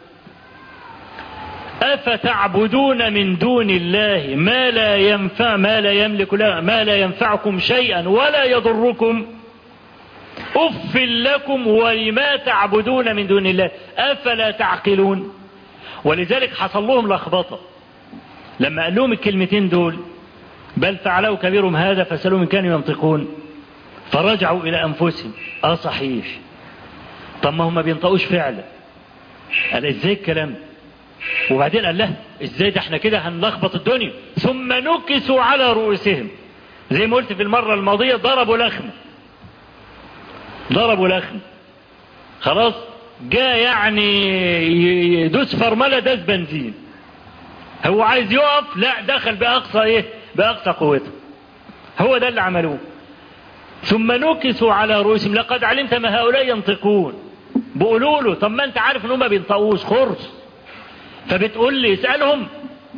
Speaker 1: أفتعبدون من دون الله ما لا ينفع ما لا يملك لا ما لا ينفعكم شيئا ولا يضركم أف لكم ولما تعبدون من دون الله أفلا تعقلون ولذلك حصل لهم لخبطة لما قال لهم الكلمتين دول بل فعلوا كبيرهم هذا فسألوا من كانوا ينطقون فرجعوا إلى أنفسهم آه صحيح طب ما هم ما بينطقوش فعلا قال ازاي الكلام وبعدين قال له ازاي ده احنا كده هنلخبط الدنيا ثم نكسوا على رؤوسهم زي ما قلت في المرة الماضية ضربوا لخم ضربوا لخم خلاص جاء يعني يدوس فرملة داس بنزين هو عايز يقف لا دخل بأقصى ايه بأقصى قوته هو ده اللي عملوه ثم نكسوا على رؤوسهم لقد علمت ما هؤلاء ينطقون بيقولوا له طب ما انت عارف ان هم ما بينطقوش خرص فبتقول لي اسالهم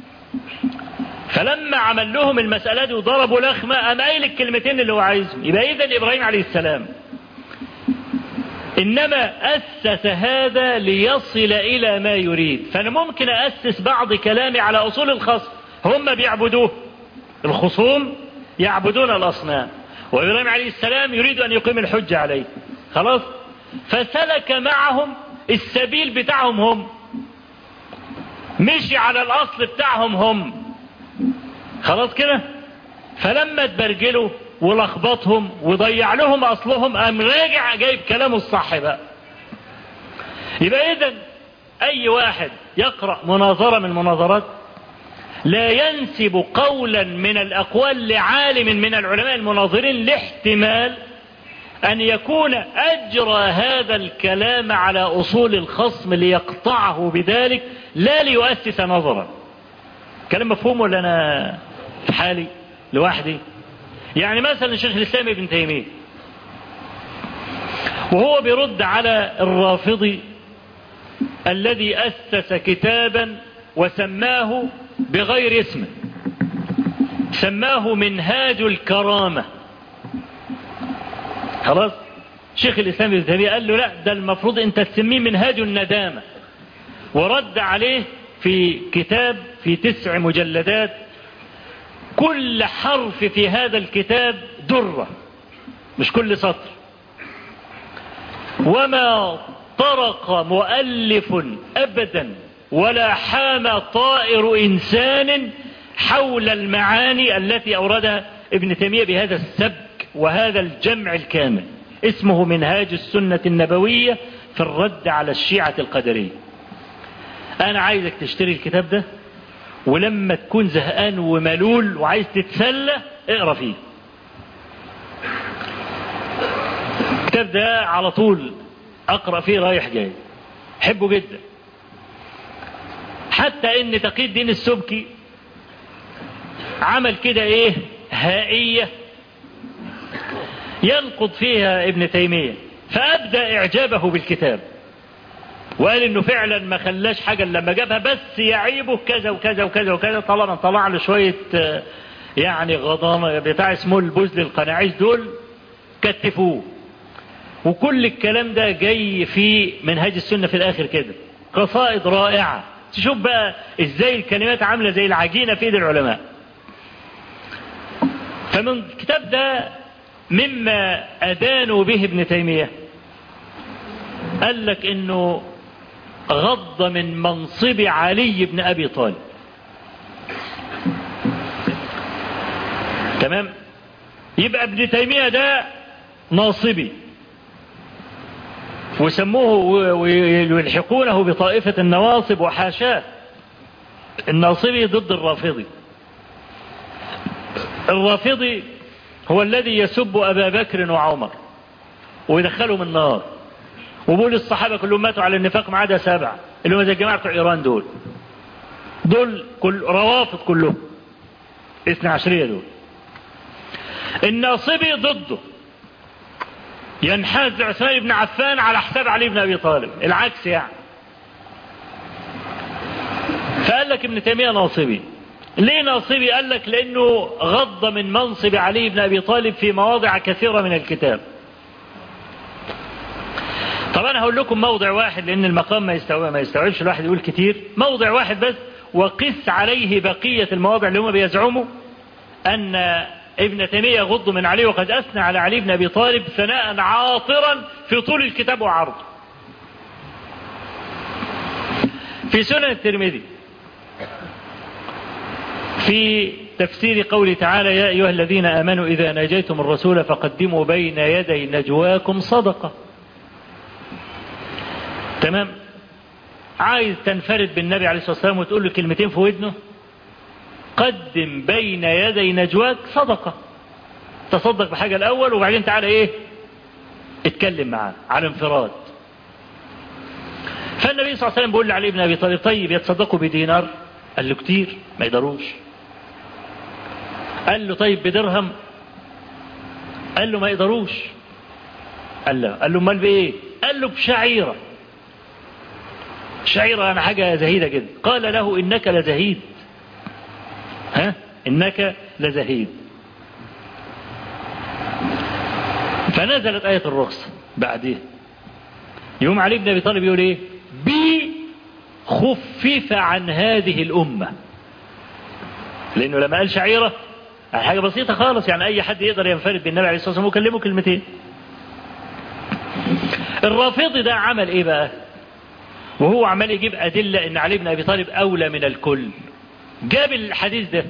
Speaker 1: فلما عمل لهم المسألة دي وضربوا لخمة قام قايل الكلمتين اللي هو عايزهم يبقى إذا إبراهيم عليه السلام إنما أسس هذا ليصل إلى ما يريد فأنا ممكن أسس بعض كلامي على أصول الخصم هم بيعبدوه الخصوم يعبدون الأصنام وإبراهيم عليه السلام يريد أن يقيم الحجة عليه خلاص فسلك معهم السبيل بتاعهم هم مشي على الأصل بتاعهم هم خلاص كده فلما تبرجلوا ولخبطهم وضيع لهم أصلهم قام راجع جايب كلامه الصح بقى يبقى إذا أي واحد يقرأ مناظرة من مناظرات لا ينسب قولا من الأقوال لعالم من العلماء المناظرين لاحتمال أن يكون أجرى هذا الكلام على أصول الخصم ليقطعه بذلك لا ليؤسس نظرا كلام مفهوم ولا أنا في حالي لوحدي يعني مثلا شيخ الإسلام ابن تيمية وهو بيرد على الرافضي الذي أسس كتابا وسماه بغير اسمه سماه منهاج الكرامة خلاص شيخ الإسلام ابن تيمية قال له لا ده المفروض أنت تسميه منهاج الندامة ورد عليه في كتاب في تسع مجلدات كل حرف في هذا الكتاب درة مش كل سطر وما طرق مؤلف أبدا ولا حام طائر إنسان حول المعاني التي أوردها ابن تيمية بهذا السبك وهذا الجمع الكامل اسمه منهاج السنة النبوية في الرد على الشيعة القدرية أنا عايزك تشتري الكتاب ده ولما تكون زهقان وملول وعايز تتسلى اقرا فيه الكتاب ده على طول اقرا فيه رايح جاي حبه جدا حتى ان تقي الدين السبكي عمل كده ايه هائية ينقض فيها ابن تيمية فأبدى إعجابه بالكتاب وقال انه فعلا ما خلاش حاجة لما جابها بس يعيبه كذا وكذا وكذا وكذا طالما طلع له شوية يعني غضامة بتاع اسمه البزل القناعيس دول كتفوه وكل الكلام ده جاي في منهاج السنة في الآخر كده قصائد رائعة تشوف بقى ازاي الكلمات عاملة زي العجينة في ايد العلماء فمن الكتاب ده مما أدانوا به ابن تيمية قال لك انه غض من منصب علي بن ابي طالب تمام يبقى ابن تيمية ده ناصبي وسموه ويلحقونه بطائفة النواصب وحاشاه الناصبي ضد الرافضي الرافضي هو الذي يسب أبا بكر وعمر ويدخلهم النار وبقول الصحابة كلهم ماتوا على النفاق ما عدا سبعة اللي هم زي الجماعة بتوع إيران دول دول كل روافض كلهم اثنى عشرية دول الناصبي ضده ينحاز عثمان بن عفان على حساب علي بن ابي طالب العكس يعني فقال لك ابن تيميه ناصبي ليه ناصبي قال لك لانه غض من منصب علي بن ابي طالب في مواضع كثيره من الكتاب طب انا هقول لكم موضع واحد لان المقام ما يستوعب ما يستوعبش الواحد يقول كتير موضع واحد بس وقس عليه بقيه المواضع اللي هم بيزعموا ان ابن تيمية يغض من علي وقد أثنى على علي بن أبي طالب ثناء عاطرا في طول الكتاب وعرضه في سنن الترمذي في تفسير قوله تعالى يا أيها الذين آمنوا إذا ناجيتم الرسول فقدموا بين يدي نجواكم صدقة تمام عايز تنفرد بالنبي عليه الصلاة والسلام وتقول له كلمتين في ودنه قدم بين يدي نجواك صدقة تصدق بحاجة الأول وبعدين تعالى إيه اتكلم معاه على انفراد فالنبي صلى الله عليه وسلم بيقول لعلي بن أبي طالب طيب يتصدقوا بدينار قال له كتير ما يقدروش قال له طيب بدرهم قال له ما يقدروش قال له قال له امال بايه قال له بشعيره شعيره يعني حاجه زهيده جدا قال له انك لزهيد ها انك لزهيد فنزلت آية الرخصة بعدين يوم علي بن أبي طالب يقول إيه بي خفف عن هذه الأمة لأنه لما قال شعيرة حاجة بسيطة خالص يعني أي حد يقدر ينفرد بالنبي عليه الصلاة والسلام وكلمه كلمتين الرافضي ده عمل إيه بقى وهو عمال يجيب أدلة إن علي بن أبي طالب أولى من الكل جاب الحديث ده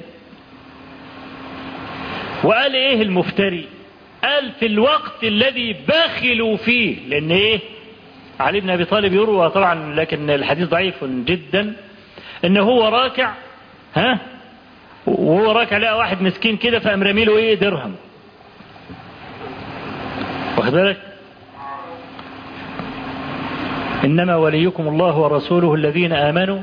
Speaker 1: وقال ايه المفتري قال في الوقت الذي بخلوا فيه لان ايه علي بن ابي طالب يروى طبعا لكن الحديث ضعيف جدا ان هو راكع ها وهو راكع لقى واحد مسكين كده فقام رامي له ايه درهم واخد بالك انما وليكم الله ورسوله الذين امنوا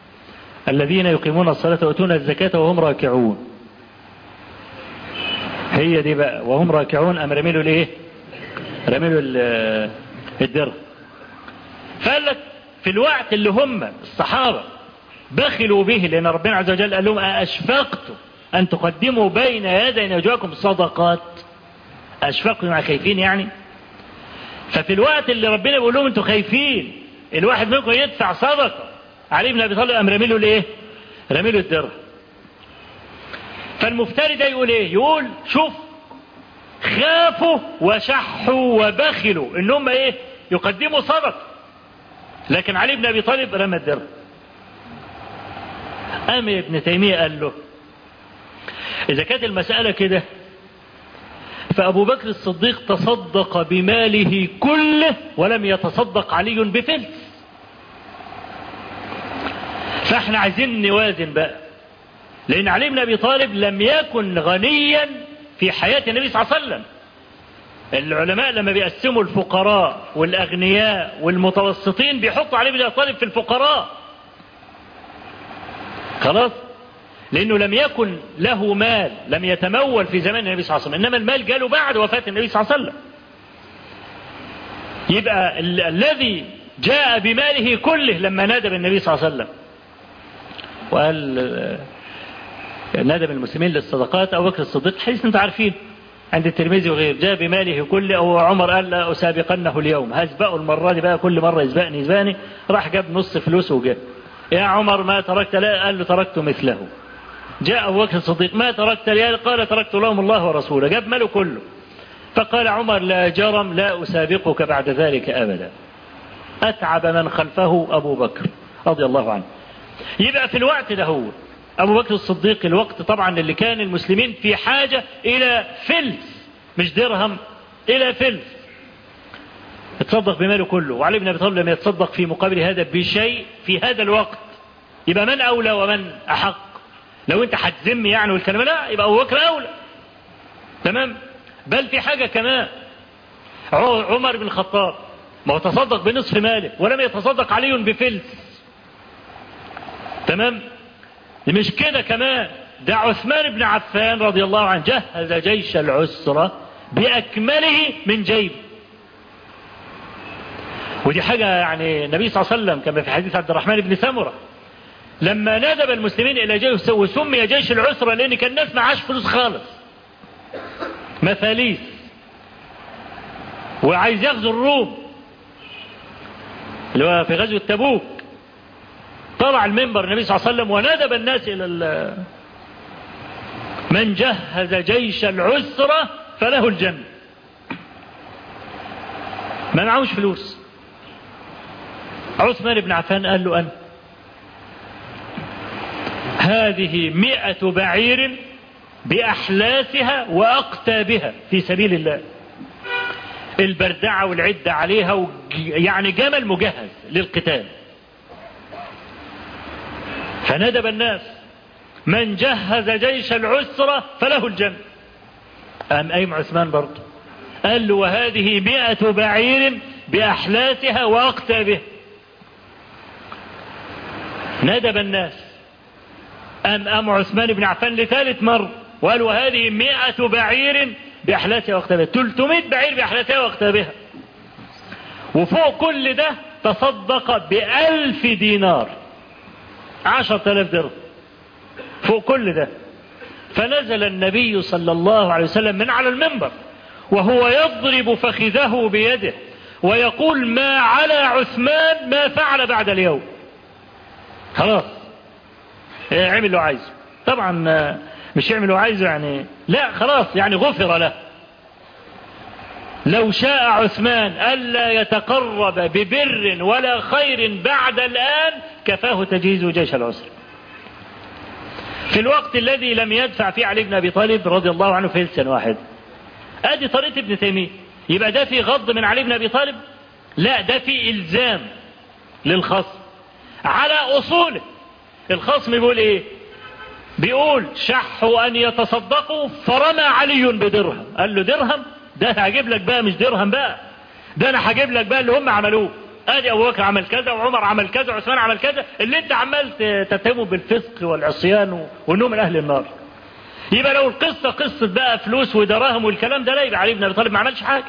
Speaker 1: الذين يقيمون الصلاة ويؤتون الزكاة وهم راكعون
Speaker 2: هي دي بقى وهم راكعون أم رميلوا الايه رميلوا ال- الدرهم فقال لك في الوقت اللي هم الصحابة بخلوا به لأن ربنا عز وجل قال لهم أشفقتم أن تقدموا بين يدي نجواكم صدقات أشفقتم مع خايفين يعني ففي الوقت اللي ربنا بيقول لهم انتوا خايفين الواحد منكم يدفع صدقة علي بن أبي طالب قام رميله الايه؟ رميله الدرهم فالمفتري ده يقول ايه؟ يقول شوف خافوا وشحوا وبخلوا ان هم ايه؟ يقدموا صدقة لكن علي بن ابي طالب رمى الدرهم قام ابن تيمية قال له إذا كانت المسألة كده فأبو بكر الصديق تصدق بماله كله ولم يتصدق علي بفلس فاحنا عايزين نوازن بقى لأن علي بن أبي طالب لم يكن غنيا في حياة النبي صلى الله عليه وسلم العلماء لما بيقسموا الفقراء والأغنياء والمتوسطين بيحطوا علي بن أبي طالب في الفقراء خلاص لأنه لم يكن له مال لم يتمول في زمان النبي صلى الله عليه وسلم إنما المال جاله بعد وفاة النبي صلى الله عليه وسلم يبقى ال- الذي جاء بماله كله لما ندب النبي صلى الله عليه وسلم وقال آه، ندب المسلمين للصدقات أبو بكر الصديق حديث أنتم عارفين عند الترمذي وغيره جاء بماله كله أو عمر قال لا أسابقنه اليوم هسبقه المرة دي بقى كل مرة يسبقني يسبقني راح جاب نص فلوسه وجاء يا عمر ما تركت لا قال له تركت مثله جاء أبو بكر الصديق ما تركت لي قال تركت لهم الله ورسوله جاب ماله كله فقال عمر لا جرم لا أسابقك بعد ذلك أبدا أتعب من خلفه أبو بكر رضي الله عنه يبقى في الوقت ده هو أبو بكر الصديق الوقت طبعا اللي كان المسلمين في حاجة إلى فلس مش درهم إلى فلس اتصدق بماله كله وعلي بن أبي طالب لم يتصدق في مقابل هذا بشيء في هذا الوقت يبقى من أولى ومن أحق لو أنت هتذم يعني والكلام لا يبقى أبو بكر أولى تمام بل في حاجة كمان ع- عمر بن الخطاب ما هو تصدق بنصف ماله ولم يتصدق علي بفلس تمام مش كده كمان ده عثمان بن عفان رضي الله عنه جهز جيش العسرة بأكمله من جيبه ودي حاجة يعني النبي صلى الله عليه وسلم كما في حديث عبد الرحمن بن سمرة لما ندب المسلمين إلى جيش وسمي جيش العسرة لأن كان الناس معاش فلوس خالص مفاليس وعايز يغزو الروم اللي هو في غزوة تبوك طلع المنبر النبي صلى الله عليه وسلم وندب الناس إلى ال- من جهز جيش العسرة فله الجنة ما معهوش فلوس عثمان بن عفان قال له أنا هذه مئة بعير بأحلاسها وأقتابها في سبيل الله البردعة والعدة عليها وج- يعني جمل مجهز للقتال فندب الناس من جهز جيش العسرة فله الجنة قام قايم عثمان برضه قال له وهذه مئة بعير بأحلاسها وأقتابها ندب الناس أم أم عثمان بن عفان لثالث مرة وقال وهذه مئة بعير بأحلاسها وأقتابها 300 بعير بأحلاسها وأقتابها وفوق كل ده تصدق بألف دينار عشرة آلاف درهم فوق كل ده فنزل النبي صلى الله عليه وسلم من على المنبر وهو يضرب فخذه بيده ويقول ما على عثمان ما فعل بعد اليوم خلاص يعمل اللي عايزه طبعا آه، مش يعمل اللي عايزه يعني لا خلاص يعني غفر له لو شاء عثمان ألا يتقرب ببر ولا خير بعد الآن كفاه تجهيز جيش العسر في الوقت الذي لم يدفع فيه علي بن أبي طالب رضي الله عنه فلسا واحد ادي طريقة ابن تيمية يبقى ده في غض من علي بن أبي طالب لا ده في إلزام للخصم على أصوله الخصم بيقول إيه بيقول شحوا أن يتصدقوا فرمى علي بدرهم قال له درهم ده هجيب لك بقى مش درهم بقى ده أنا هجيب لك بقى اللي هم عملوه ادي ابو بكر عمل كذا وعمر عمل كذا وعثمان عمل كذا اللي انت عمال ت- تتهمه بالفسق والعصيان و- وانه من اهل النار يبقى لو القصة قصة بقى فلوس ودراهم والكلام ده لا يبقى علي بن أبي طالب ما عملش حاجة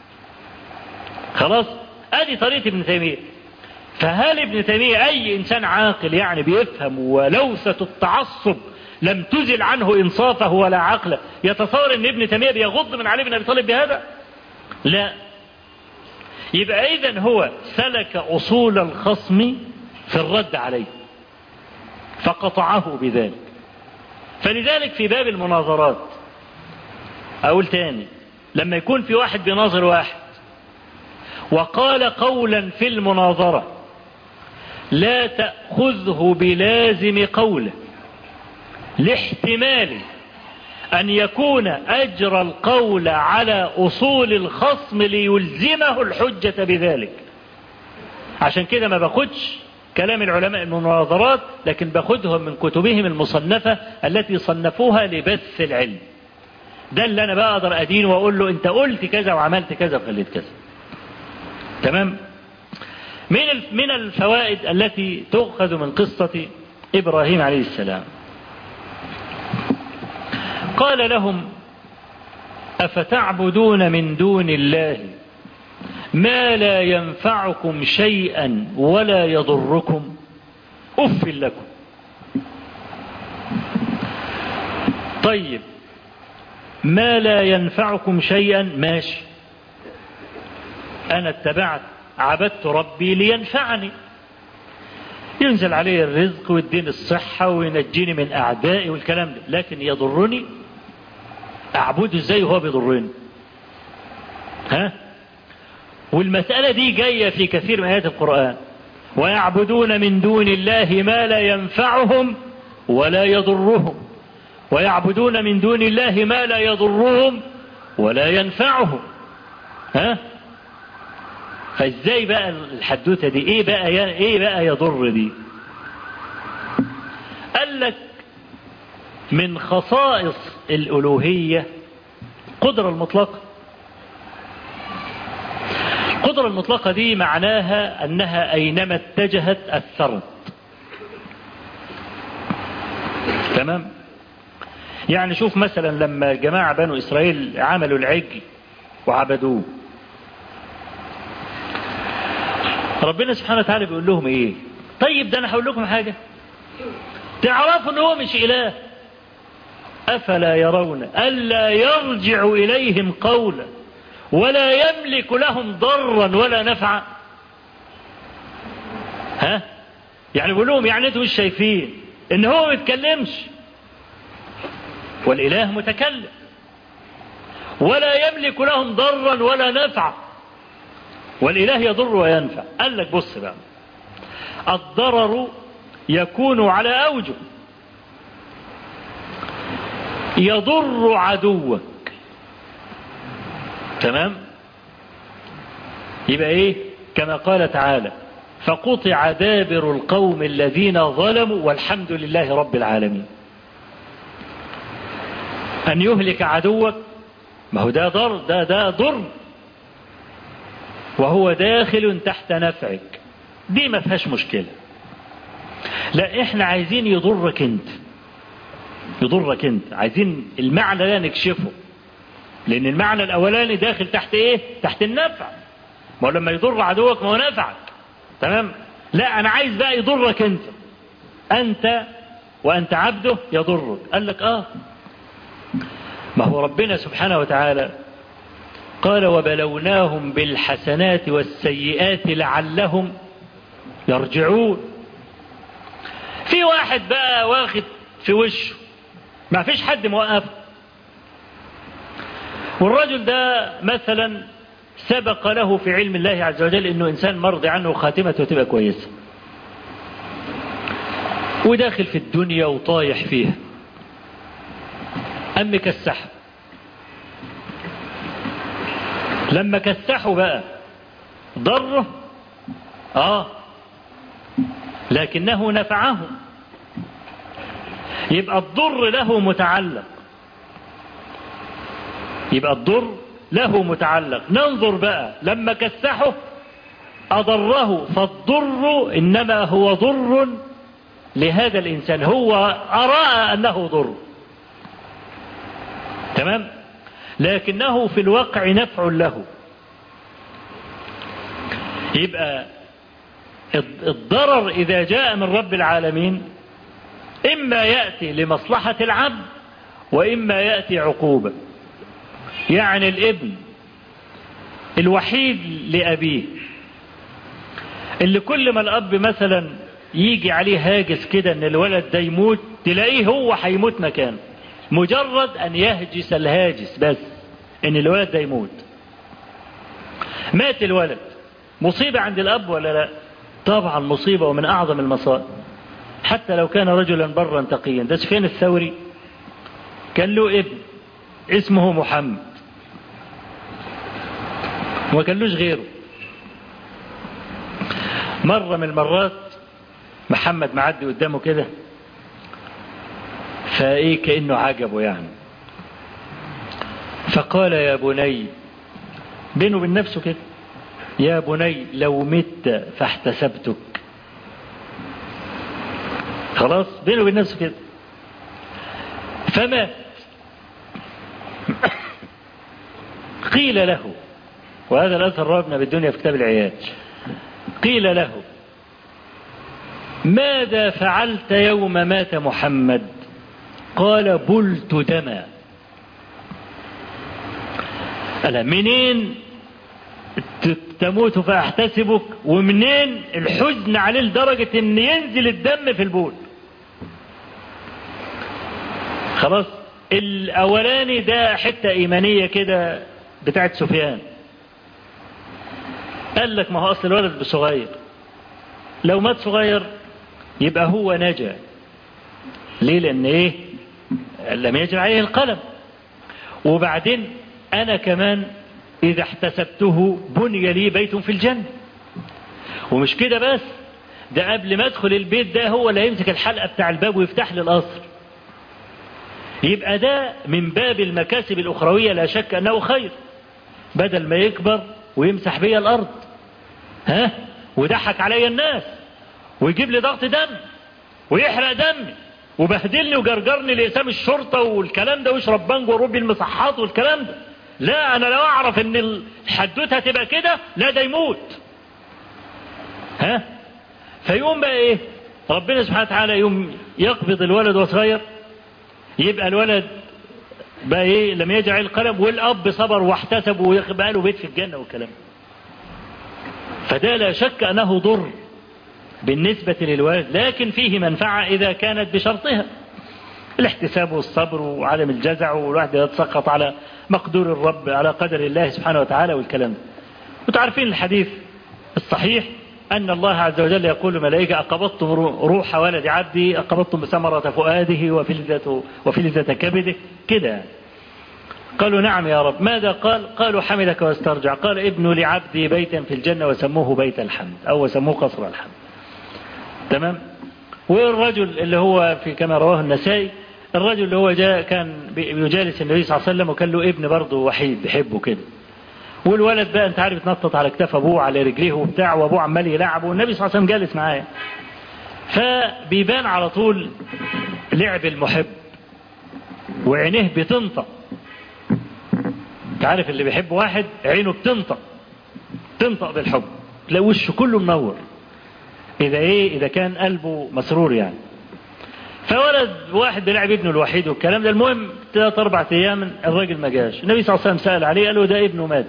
Speaker 2: خلاص ادي طريقة ابن تيمية فهل ابن تيمية أي إنسان عاقل يعني بيفهم ولوثة التعصب لم تزل عنه إنصافه ولا عقله يتصور أن ابن تيمية بيغض من علي بن أبي طالب بهذا لا يبقى إذا هو سلك أصول الخصم في الرد عليه فقطعه بذلك فلذلك في باب المناظرات أقول تاني لما يكون في واحد بيناظر واحد وقال قولا في المناظرة لا تأخذه بلازم قوله لاحتمال أن يكون أجرى القول على أصول الخصم ليلزمه الحجة بذلك عشان كده ما باخدش كلام العلماء المناظرات لكن باخدهم من كتبهم المصنفة التي صنفوها لبث العلم ده اللي أنا بقدر أدين وأقول له أنت قلت كذا وعملت كذا وخليت كذا تمام من من الفوائد التي تؤخذ من قصة إبراهيم عليه السلام قال لهم أفتعبدون من دون الله ما لا ينفعكم شيئا ولا يضركم أف لكم طيب ما لا ينفعكم شيئا ماشي أنا اتبعت عبدت ربي لينفعني ينزل علي الرزق ويديني الصحة وينجيني من أعدائي والكلام ده لكن يضرني أعبده إزاي وهو بيضرني ها والمسألة دي جاية في كثير من آيات القرآن ويعبدون من دون الله ما لا ينفعهم ولا يضرهم ويعبدون من دون الله ما لا يضرهم ولا ينفعهم ها فازاي بقى الحدوته دي ايه بقى ايه بقى يضر دي قال لك من خصائص الالوهيه قدره المطلقه القدره المطلقه دي معناها انها اينما اتجهت اثرت تمام يعني شوف مثلا لما جماعه بنو اسرائيل عملوا العجل وعبدوه ربنا سبحانه وتعالى بيقول لهم ايه طيب ده انا هقول لكم حاجة تعرفوا ان هو مش اله افلا يرون الا يرجع اليهم قولا ولا يملك لهم ضرا ولا نفعا ها يعني بيقول لهم يعني انتوا مش شايفين ان هو ما بيتكلمش والاله متكلم ولا يملك لهم ضرا ولا نفعا والإله يضر وينفع قال لك بص بقى الضرر يكون على أوجه يضر عدوك تمام يبقى ايه كما قال تعالى فقطع دابر القوم الذين ظلموا والحمد لله رب العالمين أن يهلك عدوك ما هو ده ضر ده ده ضر وهو داخل تحت نفعك دي ما فيهاش مشكلة لا احنا عايزين يضرك انت يضرك انت عايزين المعنى ده نكشفه لان المعنى الاولاني داخل تحت ايه تحت النفع ما هو لما يضر عدوك ما هو نفعك تمام لا انا عايز بقى يضرك انت انت وانت عبده يضرك قال لك اه ما هو ربنا سبحانه وتعالى قال وبلوناهم بالحسنات والسيئات لعلهم يرجعون في واحد بقى واخد في وشه ما فيش حد موقفه والرجل ده مثلا سبق له في علم الله عز وجل انه انسان مرضي عنه وخاتمته تبقى كويسه وداخل في الدنيا وطايح فيها أم كسحه لما كسحوا بقى ضره اه لكنه نفعه يبقى الضر له متعلق يبقى الضر له متعلق ننظر بقى لما كسحه أضره فالضر إنما هو ضر لهذا الإنسان هو أرى أنه ضر تمام لكنه في الواقع نفع له يبقى الضرر إذا جاء من رب العالمين إما يأتي لمصلحة العبد وإما يأتي عقوبة يعني الابن الوحيد لأبيه اللي كل ما الأب مثلا يجي عليه هاجس كده ان الولد ده يموت تلاقيه هو هيموت مكانه مجرد ان يهجس الهاجس بس ان الولد ده يموت مات الولد مصيبة عند الأب ولا لا طبعا مصيبة ومن أعظم المصائب حتى لو كان رجلا برا تقيا ده سفيان الثوري كان له ابن اسمه محمد وما كانلوش غيره مرة من المرات محمد معدي قدامه كده فايه كأنه عجبه يعني فقال يا بني بينه وبين نفسه كده يا بني لو مت فاحتسبتك خلاص بينه وبين نفسه كده فمات قيل له وهذا الأثر رواه بالدنيا في كتاب العياج قيل له ماذا فعلت يوم مات محمد قال بلت دما ألا منين تموت فأحتسبك ومنين الحزن عليه لدرجة ان ينزل الدم في البول خلاص الاولاني ده حتة ايمانية كده بتاعت سفيان قال لك ما هو اصل الولد صغير لو مات صغير يبقى هو نجا ليه لان ايه لم يجب عليه القلم وبعدين انا كمان اذا احتسبته بني لي بيت في الجنة ومش كده بس ده قبل ما ادخل البيت ده هو اللي هيمسك الحلقة بتاع الباب ويفتح لي القصر يبقى ده من باب المكاسب الاخروية لا شك انه خير بدل ما يكبر ويمسح بيا الارض ها ويضحك عليا الناس ويجيب لي ضغط دم ويحرق دمي وبهدلني وجرجرني لإسام الشرطة والكلام ده ويشرب بانجو وروبي المصحات والكلام ده لا أنا لو أعرف إن الحدوتة هتبقى كده لا ده يموت ها فيقوم بقى إيه ربنا سبحانه وتعالى يوم يقبض الولد وهو صغير يبقى الولد بقى إيه لم يجعل القلم والأب صبر واحتسب ويبقى له بيت في الجنة والكلام فده لا شك أنه ضر بالنسبة للوالد لكن فيه منفعة إذا كانت بشرطها الاحتساب والصبر وعدم الجزع والواحد يتسقط على مقدور الرب على قدر الله سبحانه وتعالى والكلام ده وتعرفين الحديث الصحيح أن الله عز وجل يقول الملائكة أقبضتم روح ولد عبدي أقبضتم بثمرة فؤاده وفلذة, وفلذة كبده كده قالوا نعم يا رب ماذا قال قالوا حمدك واسترجع قال ابن لعبدي بيتا في الجنة وسموه بيت الحمد أو سموه قصر الحمد تمام والرجل اللي هو في كما رواه النسائي الرجل اللي هو جاء كان بيجالس النبي صلى الله عليه وسلم وكان له ابن برضه وحيد بيحبه كده والولد بقى انت عارف اتنطط على كتاف ابوه على رجليه وبتاع وابوه عمال يلعبه والنبي صلى الله عليه وسلم جالس معاه فبيبان على طول لعب المحب وعينيه بتنطق انت عارف اللي بيحب واحد عينه بتنطق تنطق بالحب تلاقي وشه كله منور اذا ايه اذا كان قلبه مسرور يعني فولد واحد بيلعب ابنه الوحيد والكلام ده المهم ثلاث اربع ايام الراجل ما جاش النبي صلى الله عليه وسلم سال عليه قال له ده ابنه مات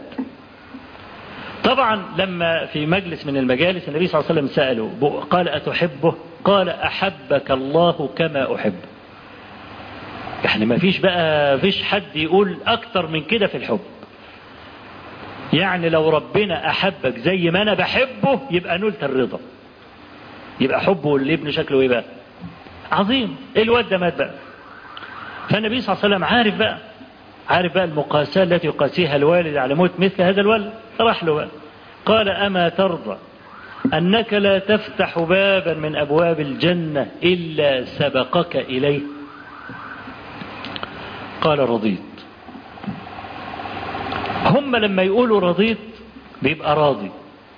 Speaker 2: طبعا لما في مجلس من المجالس النبي صلى الله عليه وسلم ساله قال اتحبه قال احبك الله كما احب يعني ما فيش بقى فيش حد يقول اكتر من كده في الحب يعني لو ربنا احبك زي ما انا بحبه يبقى نلت الرضا يبقى حبه لابن شكله ايه بقى عظيم الواد ده مات بقى فالنبي صلى الله عليه وسلم عارف بقى عارف بقى المقاساة التي يقاسيها الوالد على موت مثل هذا الولد راح له بقى قال أما ترضى أنك لا تفتح بابا من أبواب الجنة إلا سبقك إليه قال رضيت هم لما يقولوا رضيت بيبقى راضي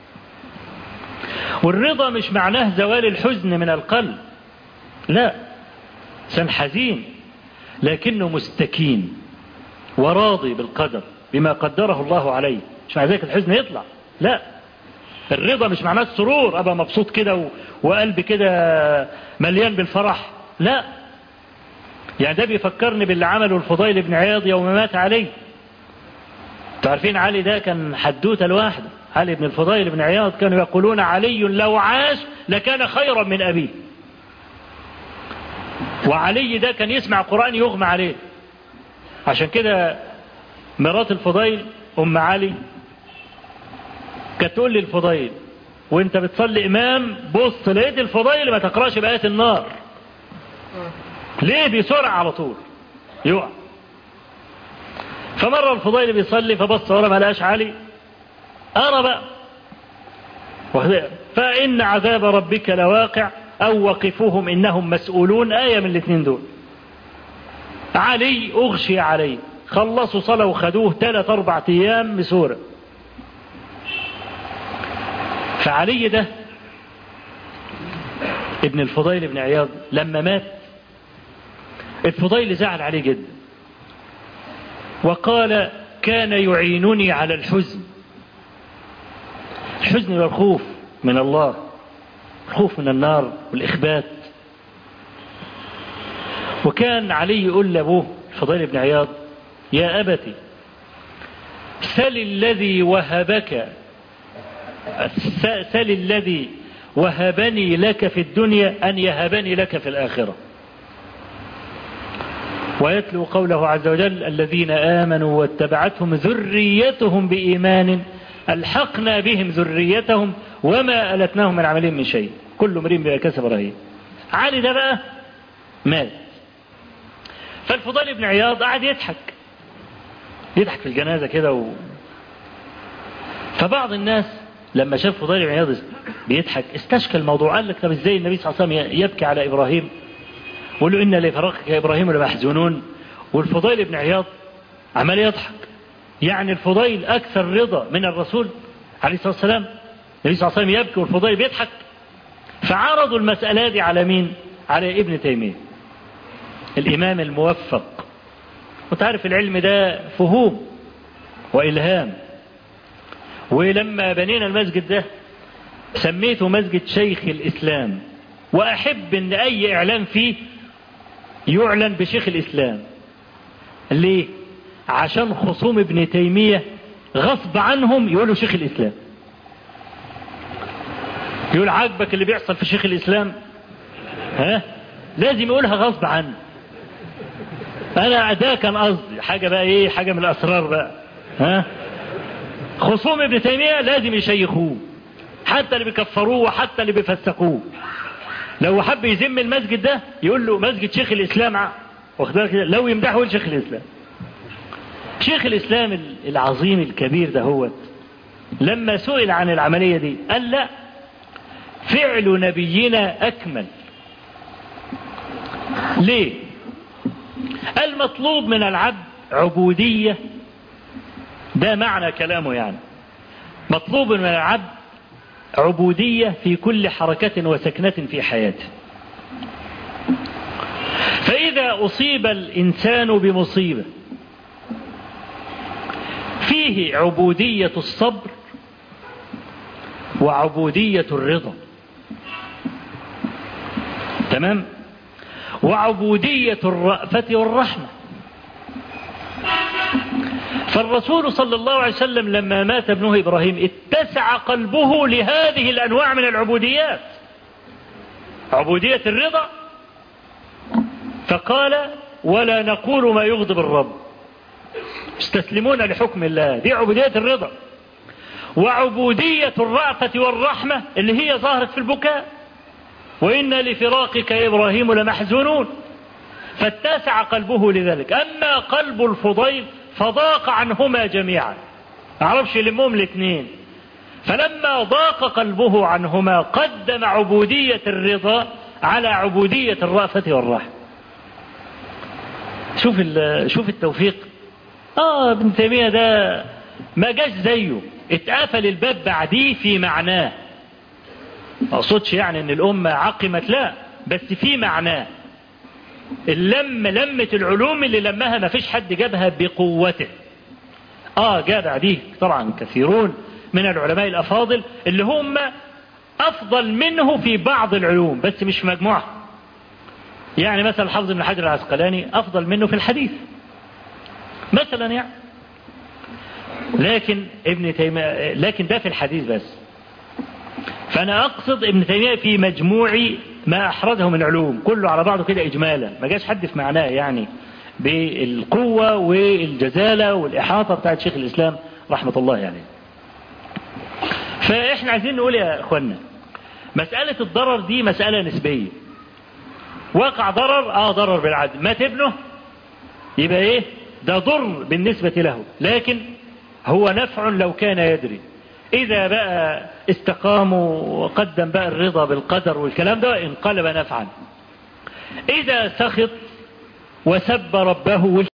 Speaker 2: والرضا مش معناه زوال الحزن من القلب لا سن حزين لكنه مستكين وراضي بالقدر بما قدره الله عليه مش مع ذلك الحزن يطلع لا الرضا مش معناه السرور ابقى مبسوط كده و... وقلبي كده مليان بالفرح لا يعني ده بيفكرني باللي عمله الفضيل بن عياض يوم مات علي تعرفين علي ده كان حدوته لوحده علي بن الفضيل بن عياض كانوا يقولون علي لو عاش لكان خيرا من أبيه وعلي ده كان يسمع قرآن يغمى عليه عشان كده مرات الفضيل أم علي كانت تقول لي الفضيل وانت بتصلي إمام بص لقيت الفضيل ما تقراش بآيات النار ليه بسرعة على طول يقع فمرة الفضيل بيصلي فبص ورا ما لقاش علي أرى بقى فإن عذاب ربك لواقع أو وقفوهم إنهم مسؤولون آية من الاثنين دول علي أغشي عليه خلصوا صلاة وخدوه ثلاث أربع أيام بسورة فعلي ده ابن الفضيل بن عياض لما مات الفضيل زعل عليه جدا وقال كان يعينني على الحزن الحزن والخوف من الله الخوف من النار والإخبات وكان علي يقول لأبوه الفضيل بن عياض يا أبتي سل الذي وهبك سل الذي وهبني لك في الدنيا أن يهبني لك في الآخرة ويتلو قوله عز وجل الذين آمنوا واتبعتهم ذريتهم بإيمان ألحقنا بهم ذريتهم وما ألتناهم من عملهم من شيء كل امرئ بما كسب رهين علي ده بقى مات فالفضيل بن عياض قعد يضحك يضحك في الجنازة كده و... فبعض الناس لما شاف فضيل بن عياض بيضحك استشكل الموضوع قال لك طب ازاي النبي صلى الله عليه وسلم يبكي على ابراهيم وقال له ان لفراقك يا ابراهيم لمحزونون والفضيل بن عياض عمال يضحك يعني الفضيل اكثر رضا من الرسول عليه الصلاه والسلام النبي صلى الله عليه وسلم يبكي والفضيل بيضحك فعرضوا المسألة دي على مين على ابن تيمية الإمام الموفق وتعرف العلم ده فهوم وإلهام ولما بنينا المسجد ده سميته مسجد شيخ الإسلام وأحب أن أي إعلان فيه يعلن بشيخ الإسلام ليه عشان خصوم ابن تيمية غصب عنهم يقولوا شيخ الإسلام يقول عاجبك اللي بيحصل في شيخ الإسلام ها لازم يقولها غصب عنه أنا ده كان قصدي حاجة بقى إيه حاجة من الأسرار بقى ها خصوم ابن تيمية لازم يشيخوه حتى اللي بيكفروه وحتى اللي بيفسقوه لو حب يذم المسجد ده يقول له مسجد شيخ الإسلام واخد بالك لو يمدحه يقول شيخ الإسلام شيخ الإسلام العظيم الكبير ده هو لما سئل عن العملية دي قال لا فعل نبينا أكمل ليه المطلوب من العبد عبودية ده معنى كلامه يعني مطلوب من العبد عبودية في كل حركة وسكنة في حياته فإذا أصيب الإنسان بمصيبة فيه عبودية الصبر وعبودية الرضا تمام وعبودية الرأفة والرحمة فالرسول صلى الله عليه وسلم لما مات ابنه إبراهيم اتسع قلبه لهذه الأنواع من العبوديات عبودية الرضا فقال ولا نقول ما يغضب الرب استسلمون لحكم الله دي عبودية الرضا وعبودية الرأفة والرحمة اللي هي ظهرت في البكاء وإن لفراقك يا إبراهيم لمحزونون فاتسع قلبه لذلك أما قلب الفضيل فضاق عنهما جميعا أعرفش يلمهم الاثنين فلما ضاق قلبه عنهما قدم عبودية الرضا على عبودية الرأفة والرحمة شوف شوف التوفيق اه ابن تيمية ده ما جاش زيه اتقفل الباب بعديه في معناه ما اقصدش يعني ان الامة عقمت لا بس في معناه اللم لمة العلوم اللي لمها ما فيش حد جابها بقوته اه جاء بعديه طبعا كثيرون من العلماء الافاضل اللي هم افضل منه في بعض العلوم بس مش في مجموعه يعني مثلا حافظ بن حجر العسقلاني افضل منه في الحديث مثلا يعني لكن ابن تيمية لكن ده في الحديث بس فانا اقصد ابن تيمية في مجموع ما احرزه من علوم كله على بعضه كده اجمالا ما جاش حد في معناه يعني بالقوة والجزالة والإحاطة بتاعت شيخ الإسلام رحمة الله عليه يعني. فإحنا عايزين نقول يا إخوانا مسألة الضرر دي مسألة نسبية وقع ضرر آه ضرر بالعدل مات ابنه يبقى إيه ده ضر بالنسبة له لكن هو نفع لو كان يدري إذا بقى استقاموا وقدم بقى الرضا بالقدر والكلام ده انقلب نفعا إذا سخط وسب ربه